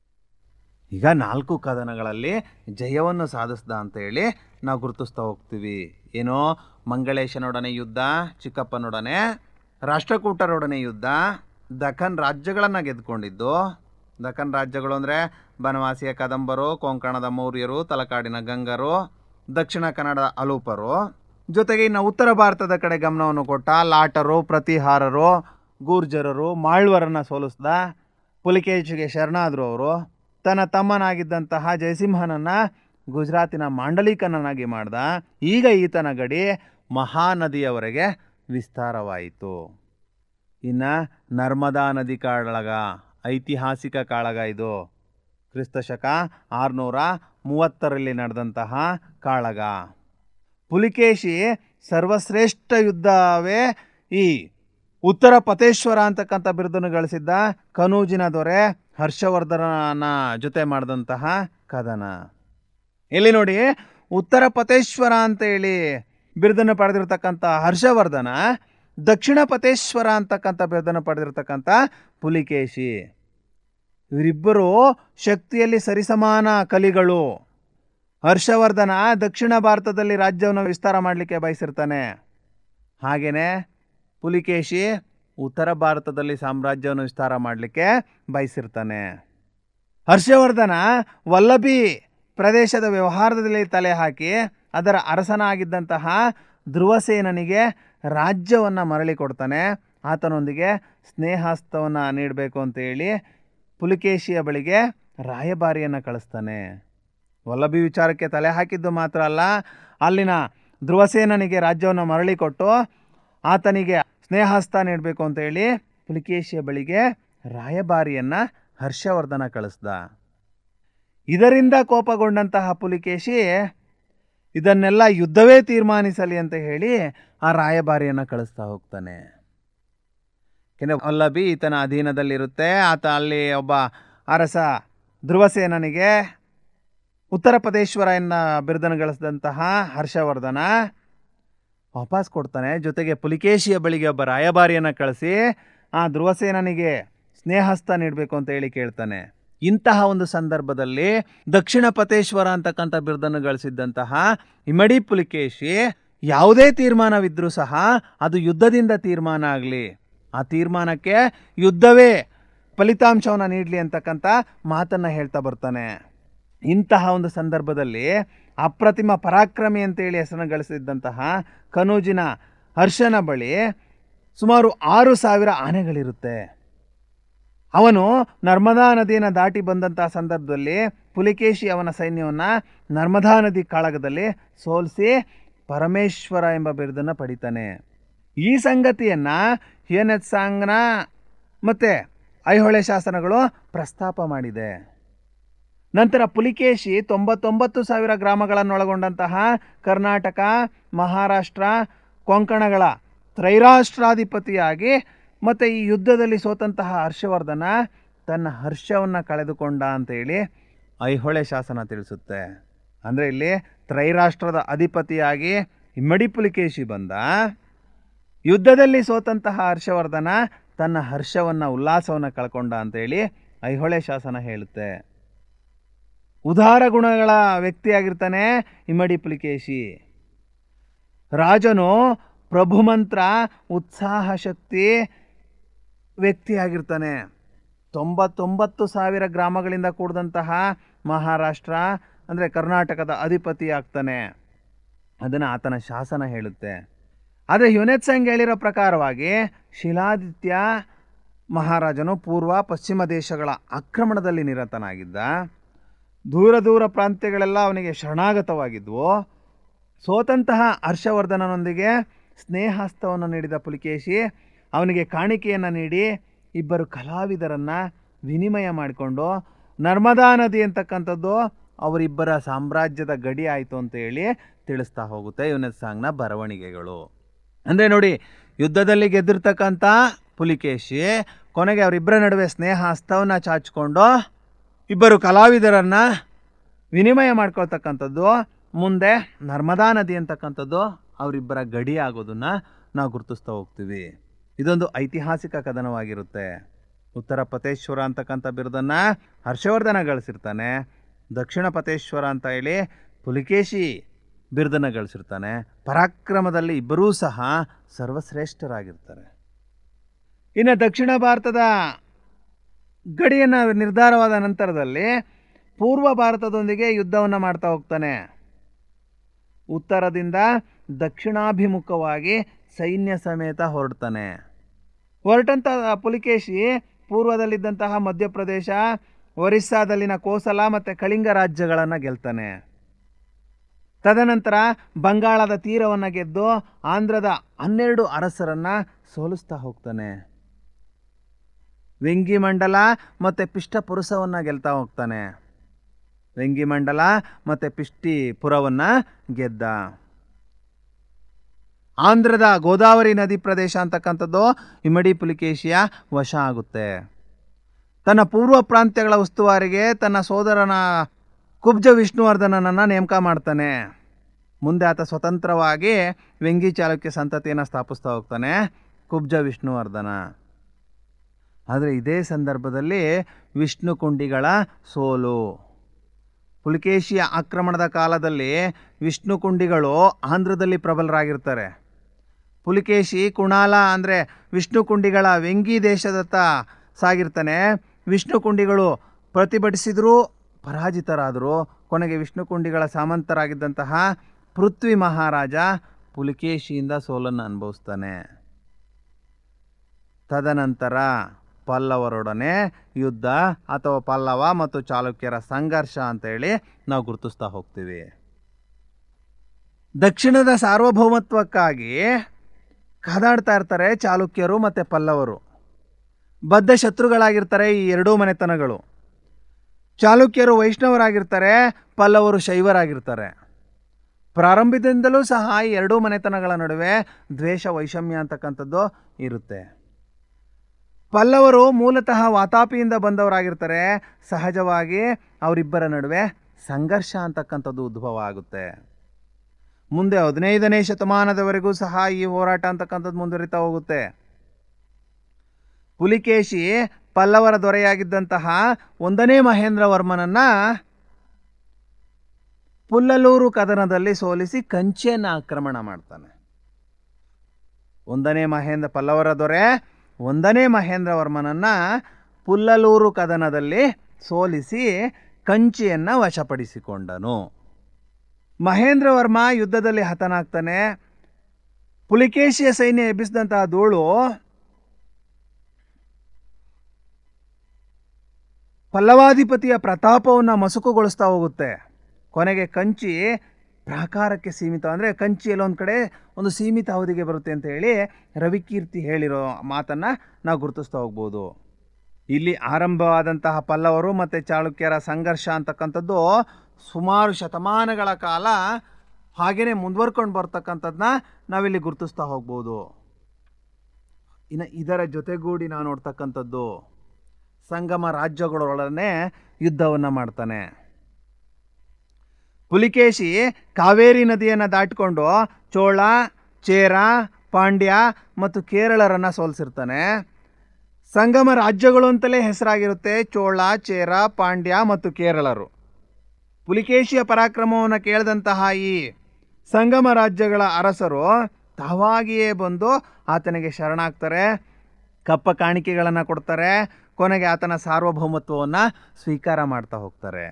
ಈಗ ನಾಲ್ಕು ಕದನಗಳಲ್ಲಿ ಜಯವನ್ನು ಸಾಧಿಸ್ದ ಅಂತ ಹೇಳಿ ನಾವು ಗುರುತಿಸ್ತಾ ಹೋಗ್ತೀವಿ ಏನೋ ಮಂಗಳೇಶನೊಡನೆ ಯುದ್ಧ ಚಿಕ್ಕಪ್ಪನೊಡನೆ ರಾಷ್ಟ್ರಕೂಟರೊಡನೆ ಯುದ್ಧ ದಖನ್ ರಾಜ್ಯಗಳನ್ನು ಗೆದ್ದುಕೊಂಡಿದ್ದು ದಖನ್ ರಾಜ್ಯಗಳು ಅಂದರೆ ಬನವಾಸಿಯ ಕದಂಬರು ಕೊಂಕಣದ ಮೌರ್ಯರು ತಲಕಾಡಿನ ಗಂಗರು ದಕ್ಷಿಣ ಕನ್ನಡ ಅಲೂಪರು ಜೊತೆಗೆ ಇನ್ನು ಉತ್ತರ ಭಾರತದ ಕಡೆ ಗಮನವನ್ನು ಕೊಟ್ಟ ಲಾಟರು ಪ್ರತಿಹಾರರು ಗೂರ್ಜರರು ಮಾಳ್ವರನ್ನು ಸೋಲಿಸ್ದ ಪುಲಿಕೇಶಿಗೆ ಶರಣಾದರು ಅವರು ತನ್ನ ತಮ್ಮನಾಗಿದ್ದಂತಹ ಜಯಸಿಂಹನನ್ನು ಗುಜರಾತಿನ ಮಾಂಡಲಿಕನನ್ನಾಗಿ ಮಾಡ್ದ ಈಗ ಈತನ ಗಡಿ ಮಹಾನದಿಯವರೆಗೆ ವಿಸ್ತಾರವಾಯಿತು ಇನ್ನು ನರ್ಮದಾ ನದಿ ಕಾಳಗ ಐತಿಹಾಸಿಕ ಕಾಳಗ ಇದು ಕ್ರಿಸ್ತಶಕ ಆರುನೂರ ಮೂವತ್ತರಲ್ಲಿ ನಡೆದಂತಹ ಕಾಳಗ ಪುಲಿಕೇಶಿ ಸರ್ವಶ್ರೇಷ್ಠ ಯುದ್ಧವೇ ಈ ಉತ್ತರ ಪತೇಶ್ವರ ಅಂತಕ್ಕಂಥ ಬಿರುದನ್ನು ಗಳಿಸಿದ್ದ ಕನೂಜಿನ ದೊರೆ ಹರ್ಷವರ್ಧನನ ಜೊತೆ ಮಾಡಿದಂತಹ ಕದನ ಇಲ್ಲಿ ನೋಡಿ ಉತ್ತರ ಪತೇಶ್ವರ ಅಂತ ಹೇಳಿ ಬಿರುದನ್ನು ಪಡೆದಿರ್ತಕ್ಕಂಥ ಹರ್ಷವರ್ಧನ ದಕ್ಷಿಣ ಪತೇಶ್ವರ ಅಂತಕ್ಕಂಥ ಬಿರುದನ್ನು ಪಡೆದಿರ್ತಕ್ಕಂಥ ಪುಲಿಕೇಶಿ ಇವರಿಬ್ಬರು ಶಕ್ತಿಯಲ್ಲಿ ಸರಿಸಮಾನ ಕಲಿಗಳು ಹರ್ಷವರ್ಧನ ದಕ್ಷಿಣ ಭಾರತದಲ್ಲಿ ರಾಜ್ಯವನ್ನು ವಿಸ್ತಾರ ಮಾಡಲಿಕ್ಕೆ ಬಯಸಿರ್ತಾನೆ ಹಾಗೆಯೇ ಪುಲಿಕೇಶಿ ಉತ್ತರ ಭಾರತದಲ್ಲಿ ಸಾಮ್ರಾಜ್ಯವನ್ನು ವಿಸ್ತಾರ ಮಾಡಲಿಕ್ಕೆ ಬಯಸಿರ್ತಾನೆ ಹರ್ಷವರ್ಧನ ವಲ್ಲಭಿ ಪ್ರದೇಶದ ವ್ಯವಹಾರದಲ್ಲಿ ತಲೆ ಹಾಕಿ ಅದರ ಅರಸನಾಗಿದ್ದಂತಹ ಧ್ರುವಸೇನನಿಗೆ ರಾಜ್ಯವನ್ನು ಮರಳಿ ಕೊಡ್ತಾನೆ ಆತನೊಂದಿಗೆ ಸ್ನೇಹಾಸ್ತವನ್ನು ನೀಡಬೇಕು ಅಂತೇಳಿ ಪುಲಿಕೇಶಿಯ ಬಳಿಗೆ ರಾಯಭಾರಿಯನ್ನು ಕಳಿಸ್ತಾನೆ ವಲ್ಲಭಿ ವಿಚಾರಕ್ಕೆ ತಲೆ ಹಾಕಿದ್ದು ಮಾತ್ರ ಅಲ್ಲ ಅಲ್ಲಿನ ಧ್ರುವಸೇನನಿಗೆ ರಾಜ್ಯವನ್ನು ಮರಳಿ ಕೊಟ್ಟು ಆತನಿಗೆ ಸ್ನೇಹಸ್ತ ನೀಡಬೇಕು ಅಂತೇಳಿ ಪುಲಿಕೇಶಿಯ ಬಳಿಗೆ ರಾಯಭಾರಿಯನ್ನು ಹರ್ಷವರ್ಧನ ಕಳಿಸ್ದ ಇದರಿಂದ ಕೋಪಗೊಂಡಂತಹ ಪುಲಿಕೇಶಿ ಇದನ್ನೆಲ್ಲ ಯುದ್ಧವೇ ತೀರ್ಮಾನಿಸಲಿ ಅಂತ ಹೇಳಿ ಆ ರಾಯಭಾರಿಯನ್ನು ಕಳಿಸ್ತಾ ಹೋಗ್ತಾನೆ ಕೆನೆ ವಲ್ಲಭಿ ಈತನ ಅಧೀನದಲ್ಲಿರುತ್ತೆ ಆತ ಅಲ್ಲಿ ಒಬ್ಬ ಅರಸ ಧ್ರುವಸೇನನಿಗೆ ಉತ್ತರ ಪ್ರದೇಶ್ವರ ಎನ್ನ ಬಿರುದನ್ನು ಗಳಿಸಿದಂತಹ ಹರ್ಷವರ್ಧನ ವಾಪಸ್ ಕೊಡ್ತಾನೆ ಜೊತೆಗೆ ಪುಲಿಕೇಶಿಯ ಬಳಿಗೆ ಒಬ್ಬ ರಾಯಭಾರಿಯನ್ನು ಕಳಿಸಿ ಆ ಧ್ರುವಸೇನನಿಗೆ ಸ್ನೇಹಸ್ತ ನೀಡಬೇಕು ಅಂತ ಹೇಳಿ ಕೇಳ್ತಾನೆ ಇಂತಹ ಒಂದು ಸಂದರ್ಭದಲ್ಲಿ ದಕ್ಷಿಣ ಪತೇಶ್ವರ ಅಂತಕ್ಕಂಥ ಬಿರುದನ್ನು ಗಳಿಸಿದ್ದಂತಹ ಇಮಡಿ ಪುಲಿಕೇಶಿ ಯಾವುದೇ ತೀರ್ಮಾನವಿದ್ರೂ ಸಹ ಅದು ಯುದ್ಧದಿಂದ ತೀರ್ಮಾನ ಆಗಲಿ ಆ ತೀರ್ಮಾನಕ್ಕೆ ಯುದ್ಧವೇ ಫಲಿತಾಂಶವನ್ನು ನೀಡಲಿ ಅಂತಕ್ಕಂಥ ಮಾತನ್ನು ಹೇಳ್ತಾ ಬರ್ತಾನೆ ಇಂತಹ ಒಂದು ಸಂದರ್ಭದಲ್ಲಿ ಅಪ್ರತಿಮ ಪರಾಕ್ರಮಿ ಅಂತೇಳಿ ಹೆಸರನ್ನು ಗಳಿಸಿದ್ದಂತಹ ಕನೂಜಿನ ಹರ್ಷನ ಬಳಿ ಸುಮಾರು ಆರು ಸಾವಿರ ಆನೆಗಳಿರುತ್ತೆ ಅವನು ನರ್ಮದಾ ನದಿಯನ್ನು ದಾಟಿ ಬಂದಂತಹ ಸಂದರ್ಭದಲ್ಲಿ ಪುಲಿಕೇಶಿ ಅವನ ಸೈನ್ಯವನ್ನು ನರ್ಮದಾ ನದಿ ಕಾಳಗದಲ್ಲಿ ಸೋಲಿಸಿ ಪರಮೇಶ್ವರ ಎಂಬ ಬಿರುದನ್ನು ಪಡಿತಾನೆ ಈ ಸಂಗತಿಯನ್ನು ಹಿಯನೆತ್ ಸಾಂಗ್ನ ಮತ್ತು ಐಹೊಳೆ ಶಾಸನಗಳು ಪ್ರಸ್ತಾಪ ಮಾಡಿದೆ ನಂತರ ಪುಲಿಕೇಶಿ ತೊಂಬತ್ತೊಂಬತ್ತು ಸಾವಿರ ಗ್ರಾಮಗಳನ್ನೊಳಗೊಂಡಂತಹ ಕರ್ನಾಟಕ ಮಹಾರಾಷ್ಟ್ರ ಕೊಂಕಣಗಳ ತ್ರೈರಾಷ್ಟ್ರಾಧಿಪತಿಯಾಗಿ ಮತ್ತು ಈ ಯುದ್ಧದಲ್ಲಿ ಸೋತಂತಹ ಹರ್ಷವರ್ಧನ ತನ್ನ ಹರ್ಷವನ್ನು ಕಳೆದುಕೊಂಡ ಅಂತೇಳಿ ಐಹೊಳೆ ಶಾಸನ ತಿಳಿಸುತ್ತೆ ಅಂದರೆ ಇಲ್ಲಿ ತ್ರೈರಾಷ್ಟ್ರದ ಅಧಿಪತಿಯಾಗಿ ಇಮ್ಮಡಿ ಪುಲಿಕೇಶಿ ಬಂದ ಯುದ್ಧದಲ್ಲಿ ಸೋತಂತಹ ಹರ್ಷವರ್ಧನ ತನ್ನ ಹರ್ಷವನ್ನು ಉಲ್ಲಾಸವನ್ನು ಕಳ್ಕೊಂಡ ಅಂತೇಳಿ ಐಹೊಳೆ ಶಾಸನ ಹೇಳುತ್ತೆ ಉದಾರ ಗುಣಗಳ ವ್ಯಕ್ತಿಯಾಗಿರ್ತಾನೆ ಇಮ್ಮಡಿ ಪುಲಿಕೇಶಿ ರಾಜನು ಪ್ರಭು ಮಂತ್ರ ಉತ್ಸಾಹ ಶಕ್ತಿ ವ್ಯಕ್ತಿಯಾಗಿರ್ತಾನೆ ತೊಂಬತ್ತೊಂಬತ್ತು ಸಾವಿರ ಗ್ರಾಮಗಳಿಂದ ಕೂಡಿದಂತಹ ಮಹಾರಾಷ್ಟ್ರ ಅಂದರೆ ಕರ್ನಾಟಕದ ಅಧಿಪತಿ ಆಗ್ತಾನೆ ಅದನ್ನು ಆತನ ಶಾಸನ ಹೇಳುತ್ತೆ ಆದರೆ ಯುನೆತ್ ಸಂಘ ಹೇಳಿರೋ ಪ್ರಕಾರವಾಗಿ ಶಿಲಾದಿತ್ಯ ಮಹಾರಾಜನು ಪೂರ್ವ ಪಶ್ಚಿಮ ದೇಶಗಳ ಆಕ್ರಮಣದಲ್ಲಿ ನಿರತನಾಗಿದ್ದ ದೂರ ದೂರ ಪ್ರಾಂತ್ಯಗಳೆಲ್ಲ ಅವನಿಗೆ ಶರಣಾಗತವಾಗಿದ್ವು ಸೋತಂತಹ ಹರ್ಷವರ್ಧನನೊಂದಿಗೆ ಸ್ನೇಹಾಸ್ತವನ್ನು ನೀಡಿದ ಪುಲಿಕೇಶಿ ಅವನಿಗೆ ಕಾಣಿಕೆಯನ್ನು ನೀಡಿ ಇಬ್ಬರು ಕಲಾವಿದರನ್ನು ವಿನಿಮಯ ಮಾಡಿಕೊಂಡು ನರ್ಮದಾ ನದಿ ಅಂತಕ್ಕಂಥದ್ದು ಅವರಿಬ್ಬರ ಸಾಮ್ರಾಜ್ಯದ ಗಡಿ ಆಯಿತು ಅಂತ ಹೇಳಿ ತಿಳಿಸ್ತಾ ಹೋಗುತ್ತೆ ಯುನೆತ್ ಸಾಂಗ್ನ ಬರವಣಿಗೆಗಳು ಅಂದರೆ ನೋಡಿ ಯುದ್ಧದಲ್ಲಿ ಗೆದ್ದಿರ್ತಕ್ಕಂಥ ಪುಲಿಕೇಶಿ ಕೊನೆಗೆ ಅವರಿಬ್ಬರ ನಡುವೆ ಸ್ನೇಹ ಹಸ್ತವನ್ನು ಚಾಚಿಕೊಂಡು ಇಬ್ಬರು ಕಲಾವಿದರನ್ನು ವಿನಿಮಯ ಮಾಡ್ಕೊಳ್ತಕ್ಕಂಥದ್ದು ಮುಂದೆ ನರ್ಮದಾ ನದಿ ಅಂತಕ್ಕಂಥದ್ದು ಅವರಿಬ್ಬರ ಗಡಿ ಆಗೋದನ್ನು ನಾವು ಗುರುತಿಸ್ತಾ ಹೋಗ್ತೀವಿ ಇದೊಂದು ಐತಿಹಾಸಿಕ ಕದನವಾಗಿರುತ್ತೆ ಉತ್ತರ ಪತೇಶ್ವರ ಅಂತಕ್ಕಂಥ ಬಿರುದನ್ನು ಹರ್ಷವರ್ಧನ ಗಳಿಸಿರ್ತಾನೆ ದಕ್ಷಿಣ ಪತೇಶ್ವರ ಅಂತ ಹೇಳಿ ಪುಲಿಕೇಶಿ ಬಿರುದನ್ನು ಗಳಿಸಿರ್ತಾನೆ ಪರಾಕ್ರಮದಲ್ಲಿ ಇಬ್ಬರೂ ಸಹ ಸರ್ವಶ್ರೇಷ್ಠರಾಗಿರ್ತಾರೆ ಇನ್ನು ದಕ್ಷಿಣ ಭಾರತದ ಗಡಿಯನ್ನು ನಿರ್ಧಾರವಾದ ನಂತರದಲ್ಲಿ ಪೂರ್ವ ಭಾರತದೊಂದಿಗೆ ಯುದ್ಧವನ್ನು ಮಾಡ್ತಾ ಹೋಗ್ತಾನೆ ಉತ್ತರದಿಂದ ದಕ್ಷಿಣಾಭಿಮುಖವಾಗಿ ಸೈನ್ಯ ಸಮೇತ ಹೊರಡ್ತಾನೆ ಹೊರಟಂಥ ಪುಲಿಕೇಶಿ ಪೂರ್ವದಲ್ಲಿದ್ದಂತಹ ಮಧ್ಯಪ್ರದೇಶ ಒರಿಸ್ಸಾದಲ್ಲಿನ ಕೋಸಲ ಮತ್ತು ಕಳಿಂಗ ರಾಜ್ಯಗಳನ್ನು ಗೆಲ್ತಾನೆ ತದನಂತರ ಬಂಗಾಳದ ತೀರವನ್ನು ಗೆದ್ದು ಆಂಧ್ರದ ಹನ್ನೆರಡು ಅರಸರನ್ನು ಸೋಲಿಸ್ತಾ ಹೋಗ್ತಾನೆ ವೆಂಗಿಮಂಡಲ ಮತ್ತು ಪಿಷ್ಟಪುರುಷವನ್ನು ಗೆಲ್ತಾ ಹೋಗ್ತಾನೆ ವೆಂಗಿಮಂಡಲ ಮತ್ತು ಪಿಷ್ಟಿಪುರವನ್ನು ಗೆದ್ದ ಆಂಧ್ರದ ಗೋದಾವರಿ ನದಿ ಪ್ರದೇಶ ಅಂತಕ್ಕಂಥದ್ದು ಇಮ್ಮಡಿ ಪುಲಿಕೇಶಿಯ ವಶ ಆಗುತ್ತೆ ತನ್ನ ಪೂರ್ವ ಪ್ರಾಂತ್ಯಗಳ ಉಸ್ತುವಾರಿಗೆ ತನ್ನ ಸೋದರನ ಕುಬ್ಜ ವಿಷ್ಣುವರ್ಧನನನ್ನು ನೇಮಕ ಮಾಡ್ತಾನೆ ಮುಂದೆ ಆತ ಸ್ವತಂತ್ರವಾಗಿ ವೆಂಗಿ ಚಾಲುಕ್ಯ ಸಂತತಿಯನ್ನು ಸ್ಥಾಪಿಸ್ತಾ ಹೋಗ್ತಾನೆ ಕುಬ್ಜ ವಿಷ್ಣುವರ್ಧನ ಆದರೆ ಇದೇ ಸಂದರ್ಭದಲ್ಲಿ ವಿಷ್ಣುಕುಂಡಿಗಳ ಸೋಲು ಪುಲಿಕೇಶಿಯ ಆಕ್ರಮಣದ ಕಾಲದಲ್ಲಿ ವಿಷ್ಣುಕುಂಡಿಗಳು ಆಂಧ್ರದಲ್ಲಿ ಪ್ರಬಲರಾಗಿರ್ತಾರೆ ಪುಲಿಕೇಶಿ ಕುಣಾಲ ಅಂದರೆ ವಿಷ್ಣುಕುಂಡಿಗಳ ವೆಂಗಿ ದೇಶದತ್ತ ಸಾಗಿರ್ತಾನೆ ವಿಷ್ಣುಕುಂಡಿಗಳು ಪ್ರತಿಭಟಿಸಿದರೂ ಪರಾಜಿತರಾದರು ಕೊನೆಗೆ ವಿಷ್ಣುಕುಂಡಿಗಳ ಸಾಮಂತರಾಗಿದ್ದಂತಹ ಪೃಥ್ವಿ ಮಹಾರಾಜ ಪುಲಿಕೇಶಿಯಿಂದ ಸೋಲನ್ನು ಅನುಭವಿಸ್ತಾನೆ ತದನಂತರ ಪಲ್ಲವರೊಡನೆ ಯುದ್ಧ ಅಥವಾ ಪಲ್ಲವ ಮತ್ತು ಚಾಲುಕ್ಯರ ಸಂಘರ್ಷ ಅಂತೇಳಿ ನಾವು ಗುರುತಿಸ್ತಾ ಹೋಗ್ತೀವಿ ದಕ್ಷಿಣದ ಸಾರ್ವಭೌಮತ್ವಕ್ಕಾಗಿ ಕಾದಾಡ್ತಾ ಇರ್ತಾರೆ ಚಾಲುಕ್ಯರು ಮತ್ತು ಪಲ್ಲವರು ಬದ್ಧ ಶತ್ರುಗಳಾಗಿರ್ತಾರೆ ಈ ಎರಡೂ ಮನೆತನಗಳು ಚಾಲುಕ್ಯರು ವೈಷ್ಣವರಾಗಿರ್ತಾರೆ ಪಲ್ಲವರು ಶೈವರಾಗಿರ್ತಾರೆ ಪ್ರಾರಂಭದಿಂದಲೂ ಸಹ ಈ ಎರಡೂ ಮನೆತನಗಳ ನಡುವೆ ದ್ವೇಷ ವೈಷಮ್ಯ ಅಂತಕ್ಕಂಥದ್ದು ಇರುತ್ತೆ ಪಲ್ಲವರು ಮೂಲತಃ ವಾತಾಪಿಯಿಂದ ಬಂದವರಾಗಿರ್ತಾರೆ ಸಹಜವಾಗಿ ಅವರಿಬ್ಬರ ನಡುವೆ ಸಂಘರ್ಷ ಅಂತಕ್ಕಂಥದ್ದು ಉದ್ಭವ ಆಗುತ್ತೆ ಮುಂದೆ ಹದಿನೈದನೇ ಶತಮಾನದವರೆಗೂ ಸಹ ಈ ಹೋರಾಟ ಅಂತಕ್ಕಂಥದ್ದು ಮುಂದುವರಿತಾ ಹೋಗುತ್ತೆ ಪುಲಿಕೇಶಿ ಪಲ್ಲವರ ದೊರೆಯಾಗಿದ್ದಂತಹ ಒಂದನೇ ಮಹೇಂದ್ರ ವರ್ಮನನ್ನ ಪುಲ್ಲಲೂರು ಕದನದಲ್ಲಿ ಸೋಲಿಸಿ ಕಂಚಿಯನ್ನು ಆಕ್ರಮಣ ಮಾಡ್ತಾನೆ ಒಂದನೇ ಮಹೇಂದ್ರ ಪಲ್ಲವರ ದೊರೆ ಒಂದನೇ ಮಹೇಂದ್ರ ವರ್ಮನನ್ನ ಪುಲ್ಲಲೂರು ಕದನದಲ್ಲಿ ಸೋಲಿಸಿ ಕಂಚಿಯನ್ನು ವಶಪಡಿಸಿಕೊಂಡನು ಮಹೇಂದ್ರ ವರ್ಮ ಯುದ್ಧದಲ್ಲಿ ಹತನಾಗ್ತಾನೆ ಪುಲಿಕೇಶಿಯ ಸೈನ್ಯ ಎಬ್ಬಿಸಿದಂತಹ ಧೂಳು ಪಲ್ಲವಾಧಿಪತಿಯ ಪ್ರತಾಪವನ್ನು ಮಸುಕುಗೊಳಿಸ್ತಾ ಹೋಗುತ್ತೆ ಕೊನೆಗೆ ಕಂಚಿ ಪ್ರಾಕಾರಕ್ಕೆ ಸೀಮಿತ ಅಂದರೆ ಕಂಚಿಯಲ್ಲಿ ಒಂದು ಕಡೆ ಒಂದು ಸೀಮಿತ ಅವಧಿಗೆ ಬರುತ್ತೆ ಅಂತ ಹೇಳಿ ರವಿಕೀರ್ತಿ ಹೇಳಿರೋ ಮಾತನ್ನು ನಾವು ಗುರುತಿಸ್ತಾ ಹೋಗ್ಬೋದು ಇಲ್ಲಿ ಆರಂಭವಾದಂತಹ ಪಲ್ಲವರು ಮತ್ತು ಚಾಳುಕ್ಯರ ಸಂಘರ್ಷ ಅಂತಕ್ಕಂಥದ್ದು ಸುಮಾರು ಶತಮಾನಗಳ ಕಾಲ ಹಾಗೆಯೇ ಮುಂದುವರ್ಕೊಂಡು ಬರ್ತಕ್ಕಂಥದ್ದನ್ನ ನಾವಿಲ್ಲಿ ಗುರುತಿಸ್ತಾ ಹೋಗ್ಬೋದು ಇನ್ನು ಇದರ ಜೊತೆಗೂಡಿ ನಾವು ನೋಡ್ತಕ್ಕಂಥದ್ದು ಸಂಗಮ ರಾಜ್ಯಗಳೊಡನೆ ಯುದ್ಧವನ್ನು ಮಾಡ್ತಾನೆ ಪುಲಿಕೇಶಿ ಕಾವೇರಿ ನದಿಯನ್ನು ದಾಟಿಕೊಂಡು ಚೋಳ ಚೇರ ಪಾಂಡ್ಯ ಮತ್ತು ಕೇರಳರನ್ನು ಸೋಲಿಸಿರ್ತಾನೆ ಸಂಗಮ ರಾಜ್ಯಗಳು ಅಂತಲೇ ಹೆಸರಾಗಿರುತ್ತೆ ಚೋಳ ಚೇರ ಪಾಂಡ್ಯ ಮತ್ತು ಕೇರಳರು ಪುಲಿಕೇಶಿಯ ಪರಾಕ್ರಮವನ್ನು ಕೇಳಿದಂತಹ ಈ ಸಂಗಮ ರಾಜ್ಯಗಳ ಅರಸರು ತಾವಾಗಿಯೇ ಬಂದು ಆತನಿಗೆ ಶರಣಾಗ್ತಾರೆ ಕಪ್ಪ ಕಾಣಿಕೆಗಳನ್ನು ಕೊಡ್ತಾರೆ ಕೊನೆಗೆ ಆತನ ಸಾರ್ವಭೌಮತ್ವವನ್ನು ಸ್ವೀಕಾರ ಮಾಡ್ತಾ ಹೋಗ್ತಾರೆ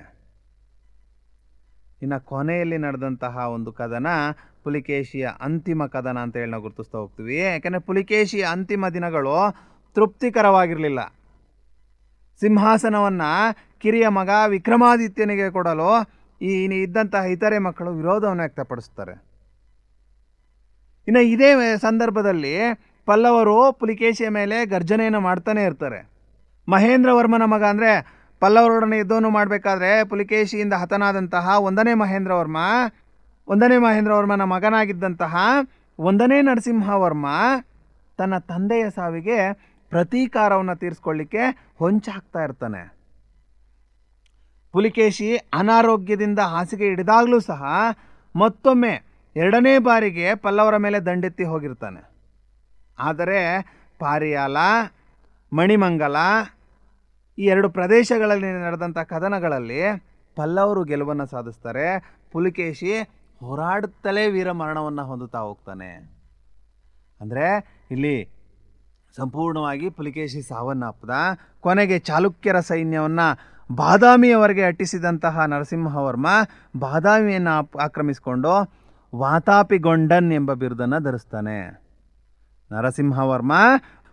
ಇನ್ನು ಕೊನೆಯಲ್ಲಿ ನಡೆದಂತಹ ಒಂದು ಕದನ ಪುಲಿಕೇಶಿಯ ಅಂತಿಮ ಕದನ ಅಂತ ಹೇಳಿ ನಾವು ಗುರುತಿಸ್ತಾ ಹೋಗ್ತೀವಿ ಯಾಕೆಂದರೆ ಪುಲಿಕೇಶಿಯ ಅಂತಿಮ ದಿನಗಳು ತೃಪ್ತಿಕರವಾಗಿರಲಿಲ್ಲ ಸಿಂಹಾಸನವನ್ನು ಕಿರಿಯ ಮಗ ವಿಕ್ರಮಾದಿತ್ಯನಿಗೆ ಕೊಡಲು ಈ ಇದ್ದಂತಹ ಇತರೆ ಮಕ್ಕಳು ವಿರೋಧವನ್ನು ವ್ಯಕ್ತಪಡಿಸ್ತಾರೆ ಇನ್ನು ಇದೇ ಸಂದರ್ಭದಲ್ಲಿ ಪಲ್ಲವರು ಪುಲಿಕೇಶಿಯ ಮೇಲೆ ಗರ್ಜನೆಯನ್ನು ಮಾಡ್ತಾನೆ ಇರ್ತಾರೆ ಮಹೇಂದ್ರ ವರ್ಮನ ಮಗ ಅಂದರೆ ಪಲ್ಲವರೊಡನೆ ಯುದ್ಧವನ್ನು ಮಾಡಬೇಕಾದ್ರೆ ಪುಲಿಕೇಶಿಯಿಂದ ಹತನಾದಂತಹ ಒಂದನೇ ಮಹೇಂದ್ರ ವರ್ಮ ಒಂದನೇ ಮಹೇಂದ್ರ ವರ್ಮನ ಮಗನಾಗಿದ್ದಂತಹ ಒಂದನೇ ನರಸಿಂಹವರ್ಮ ತನ್ನ ತಂದೆಯ ಸಾವಿಗೆ ಪ್ರತೀಕಾರವನ್ನು ತೀರಿಸ್ಕೊಳ್ಳಿಕ್ಕೆ ಹೊಂಚಾಕ್ತಾ ಇರ್ತಾನೆ ಪುಲಿಕೇಶಿ ಅನಾರೋಗ್ಯದಿಂದ ಹಾಸಿಗೆ ಹಿಡಿದಾಗಲೂ ಸಹ ಮತ್ತೊಮ್ಮೆ ಎರಡನೇ ಬಾರಿಗೆ ಪಲ್ಲವರ ಮೇಲೆ ದಂಡೆತ್ತಿ ಹೋಗಿರ್ತಾನೆ ಆದರೆ ಪಾರಿಯಾಲ ಮಣಿಮಂಗಲ ಈ ಎರಡು ಪ್ರದೇಶಗಳಲ್ಲಿ ನಡೆದಂಥ ಕದನಗಳಲ್ಲಿ ಪಲ್ಲವರು ಗೆಲುವನ್ನು ಸಾಧಿಸ್ತಾರೆ ಪುಲಿಕೇಶಿ ಹೋರಾಡುತ್ತಲೇ ವೀರ ಮರಣವನ್ನು ಹೊಂದುತ್ತಾ ಹೋಗ್ತಾನೆ ಅಂದರೆ ಇಲ್ಲಿ ಸಂಪೂರ್ಣವಾಗಿ ಪುಲಿಕೇಶಿ ಸಾವನ್ನಪ್ಪದ ಕೊನೆಗೆ ಚಾಲುಕ್ಯರ ಸೈನ್ಯವನ್ನು ಬಾದಾಮಿಯವರೆಗೆ ಅಟ್ಟಿಸಿದಂತಹ ನರಸಿಂಹವರ್ಮ ಬಾದಾಮಿಯನ್ನು ಆಪ್- ಆಕ್ರಮಿಸಿಕೊಂಡು ವಾತಾಪಿಗೊಂಡನ್ ಎಂಬ ಬಿರುದನ್ನು ಧರಿಸ್ತಾನೆ ನರಸಿಂಹವರ್ಮ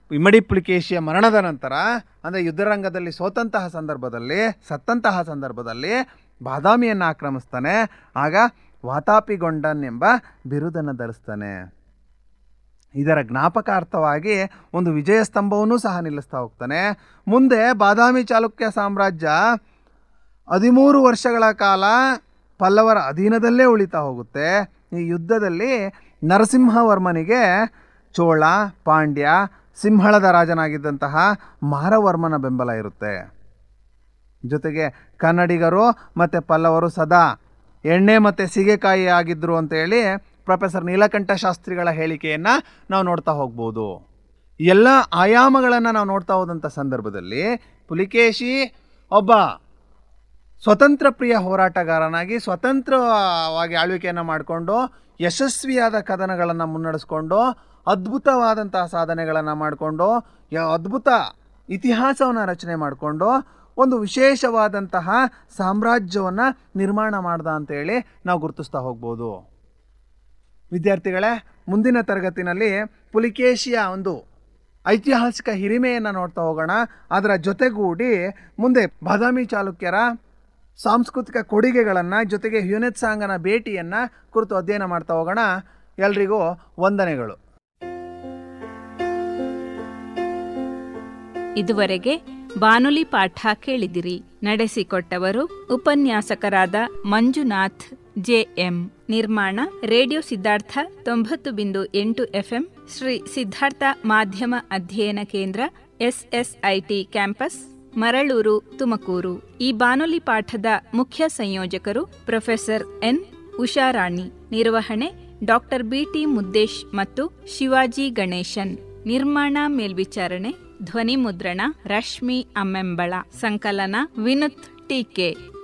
ಇಮ್ಮಡಿ ಪುಲಿಕೇಶಿಯ ಮರಣದ ನಂತರ ಅಂದರೆ ಯುದ್ಧರಂಗದಲ್ಲಿ ಸೋತಂತಹ ಸಂದರ್ಭದಲ್ಲಿ ಸತ್ತಂತಹ ಸಂದರ್ಭದಲ್ಲಿ ಬಾದಾಮಿಯನ್ನು ಆಕ್ರಮಿಸ್ತಾನೆ ಆಗ ವಾತಾಪಿಗೊಂಡನ್ ಎಂಬ ಬಿರುದನ್ನು ಧರಿಸ್ತಾನೆ ಇದರ ಜ್ಞಾಪಕಾರ್ಥವಾಗಿ ಒಂದು ವಿಜಯ ಸ್ತಂಭವನ್ನೂ ಸಹ ನಿಲ್ಲಿಸ್ತಾ ಹೋಗ್ತಾನೆ ಮುಂದೆ ಬಾದಾಮಿ ಚಾಲುಕ್ಯ ಸಾಮ್ರಾಜ್ಯ ಹದಿಮೂರು ವರ್ಷಗಳ ಕಾಲ ಪಲ್ಲವರ ಅಧೀನದಲ್ಲೇ ಉಳಿತಾ ಹೋಗುತ್ತೆ ಈ ಯುದ್ಧದಲ್ಲಿ ನರಸಿಂಹವರ್ಮನಿಗೆ ಚೋಳ ಪಾಂಡ್ಯ ಸಿಂಹಳದ ರಾಜನಾಗಿದ್ದಂತಹ ಮಾರವರ್ಮನ ಬೆಂಬಲ ಇರುತ್ತೆ ಜೊತೆಗೆ ಕನ್ನಡಿಗರು ಮತ್ತು ಪಲ್ಲವರು ಸದಾ ಎಣ್ಣೆ ಮತ್ತು ಸೀಗೆಕಾಯಿ ಆಗಿದ್ದರು ಅಂತೇಳಿ ಪ್ರೊಫೆಸರ್ ನೀಲಕಂಠ ಶಾಸ್ತ್ರಿಗಳ ಹೇಳಿಕೆಯನ್ನು ನಾವು ನೋಡ್ತಾ ಹೋಗ್ಬೋದು ಎಲ್ಲ ಆಯಾಮಗಳನ್ನು ನಾವು ನೋಡ್ತಾ ಹೋದಂಥ ಸಂದರ್ಭದಲ್ಲಿ ಪುಲಿಕೇಶಿ ಒಬ್ಬ ಸ್ವತಂತ್ರ ಪ್ರಿಯ ಹೋರಾಟಗಾರನಾಗಿ ಸ್ವತಂತ್ರವಾಗಿ ಆಳ್ವಿಕೆಯನ್ನು ಮಾಡಿಕೊಂಡು ಯಶಸ್ವಿಯಾದ ಕದನಗಳನ್ನು ಮುನ್ನಡೆಸ್ಕೊಂಡು ಅದ್ಭುತವಾದಂತಹ ಸಾಧನೆಗಳನ್ನು ಮಾಡಿಕೊಂಡು ಯ ಅದ್ಭುತ ಇತಿಹಾಸವನ್ನು ರಚನೆ ಮಾಡಿಕೊಂಡು ಒಂದು ವಿಶೇಷವಾದಂತಹ ಸಾಮ್ರಾಜ್ಯವನ್ನು ನಿರ್ಮಾಣ ಮಾಡ್ದ ಅಂತೇಳಿ ನಾವು ಗುರುತಿಸ್ತಾ ಹೋಗ್ಬೋದು ವಿದ್ಯಾರ್ಥಿಗಳೇ ಮುಂದಿನ ತರಗತಿನಲ್ಲಿ ಪುಲಿಕೇಶಿಯ ಒಂದು ಐತಿಹಾಸಿಕ ಹಿರಿಮೆಯನ್ನು ನೋಡ್ತಾ ಹೋಗೋಣ ಅದರ ಜೊತೆಗೂಡಿ ಮುಂದೆ ಬಾದಾಮಿ ಚಾಲುಕ್ಯರ ಸಾಂಸ್ಕೃತಿಕ ಕೊಡುಗೆಗಳನ್ನು ಜೊತೆಗೆ ಹ್ಯುನೆತ್ಸಾಂಗನ ಭೇಟಿಯನ್ನು ಕುರಿತು ಅಧ್ಯಯನ ಮಾಡ್ತಾ ಹೋಗೋಣ ಎಲ್ರಿಗೂ ವಂದನೆಗಳು
ಇದುವರೆಗೆ ಬಾನುಲಿ ಪಾಠ ಕೇಳಿದಿರಿ ನಡೆಸಿಕೊಟ್ಟವರು ಉಪನ್ಯಾಸಕರಾದ ಮಂಜುನಾಥ್ ಜೆಎಂ ನಿರ್ಮಾಣ ರೇಡಿಯೋ ಸಿದ್ಧಾರ್ಥ ತೊಂಬತ್ತು ಬಿಂದು ಎಂಟು ಎಫ್ಎಂ ಶ್ರೀ ಸಿದ್ಧಾರ್ಥ ಮಾಧ್ಯಮ ಅಧ್ಯಯನ ಕೇಂದ್ರ ಎಸ್ಎಸ್ಐಟಿ ಕ್ಯಾಂಪಸ್ ಮರಳೂರು ತುಮಕೂರು ಈ ಬಾನುಲಿ ಪಾಠದ ಮುಖ್ಯ ಸಂಯೋಜಕರು ಪ್ರೊಫೆಸರ್ ಎನ್ ಉಷಾರಾಣಿ ನಿರ್ವಹಣೆ ಡಾಕ್ಟರ್ ಬಿಟಿ ಮುದ್ದೇಶ್ ಮತ್ತು ಶಿವಾಜಿ ಗಣೇಶನ್ ನಿರ್ಮಾಣ ಮೇಲ್ವಿಚಾರಣೆ ಧ್ವನಿ ಮುದ್ರಣ ರಶ್ಮಿ ಅಮ್ಮೆಂಬಳ ಸಂಕಲನ ವಿನುತ್ ಟೀಕೆ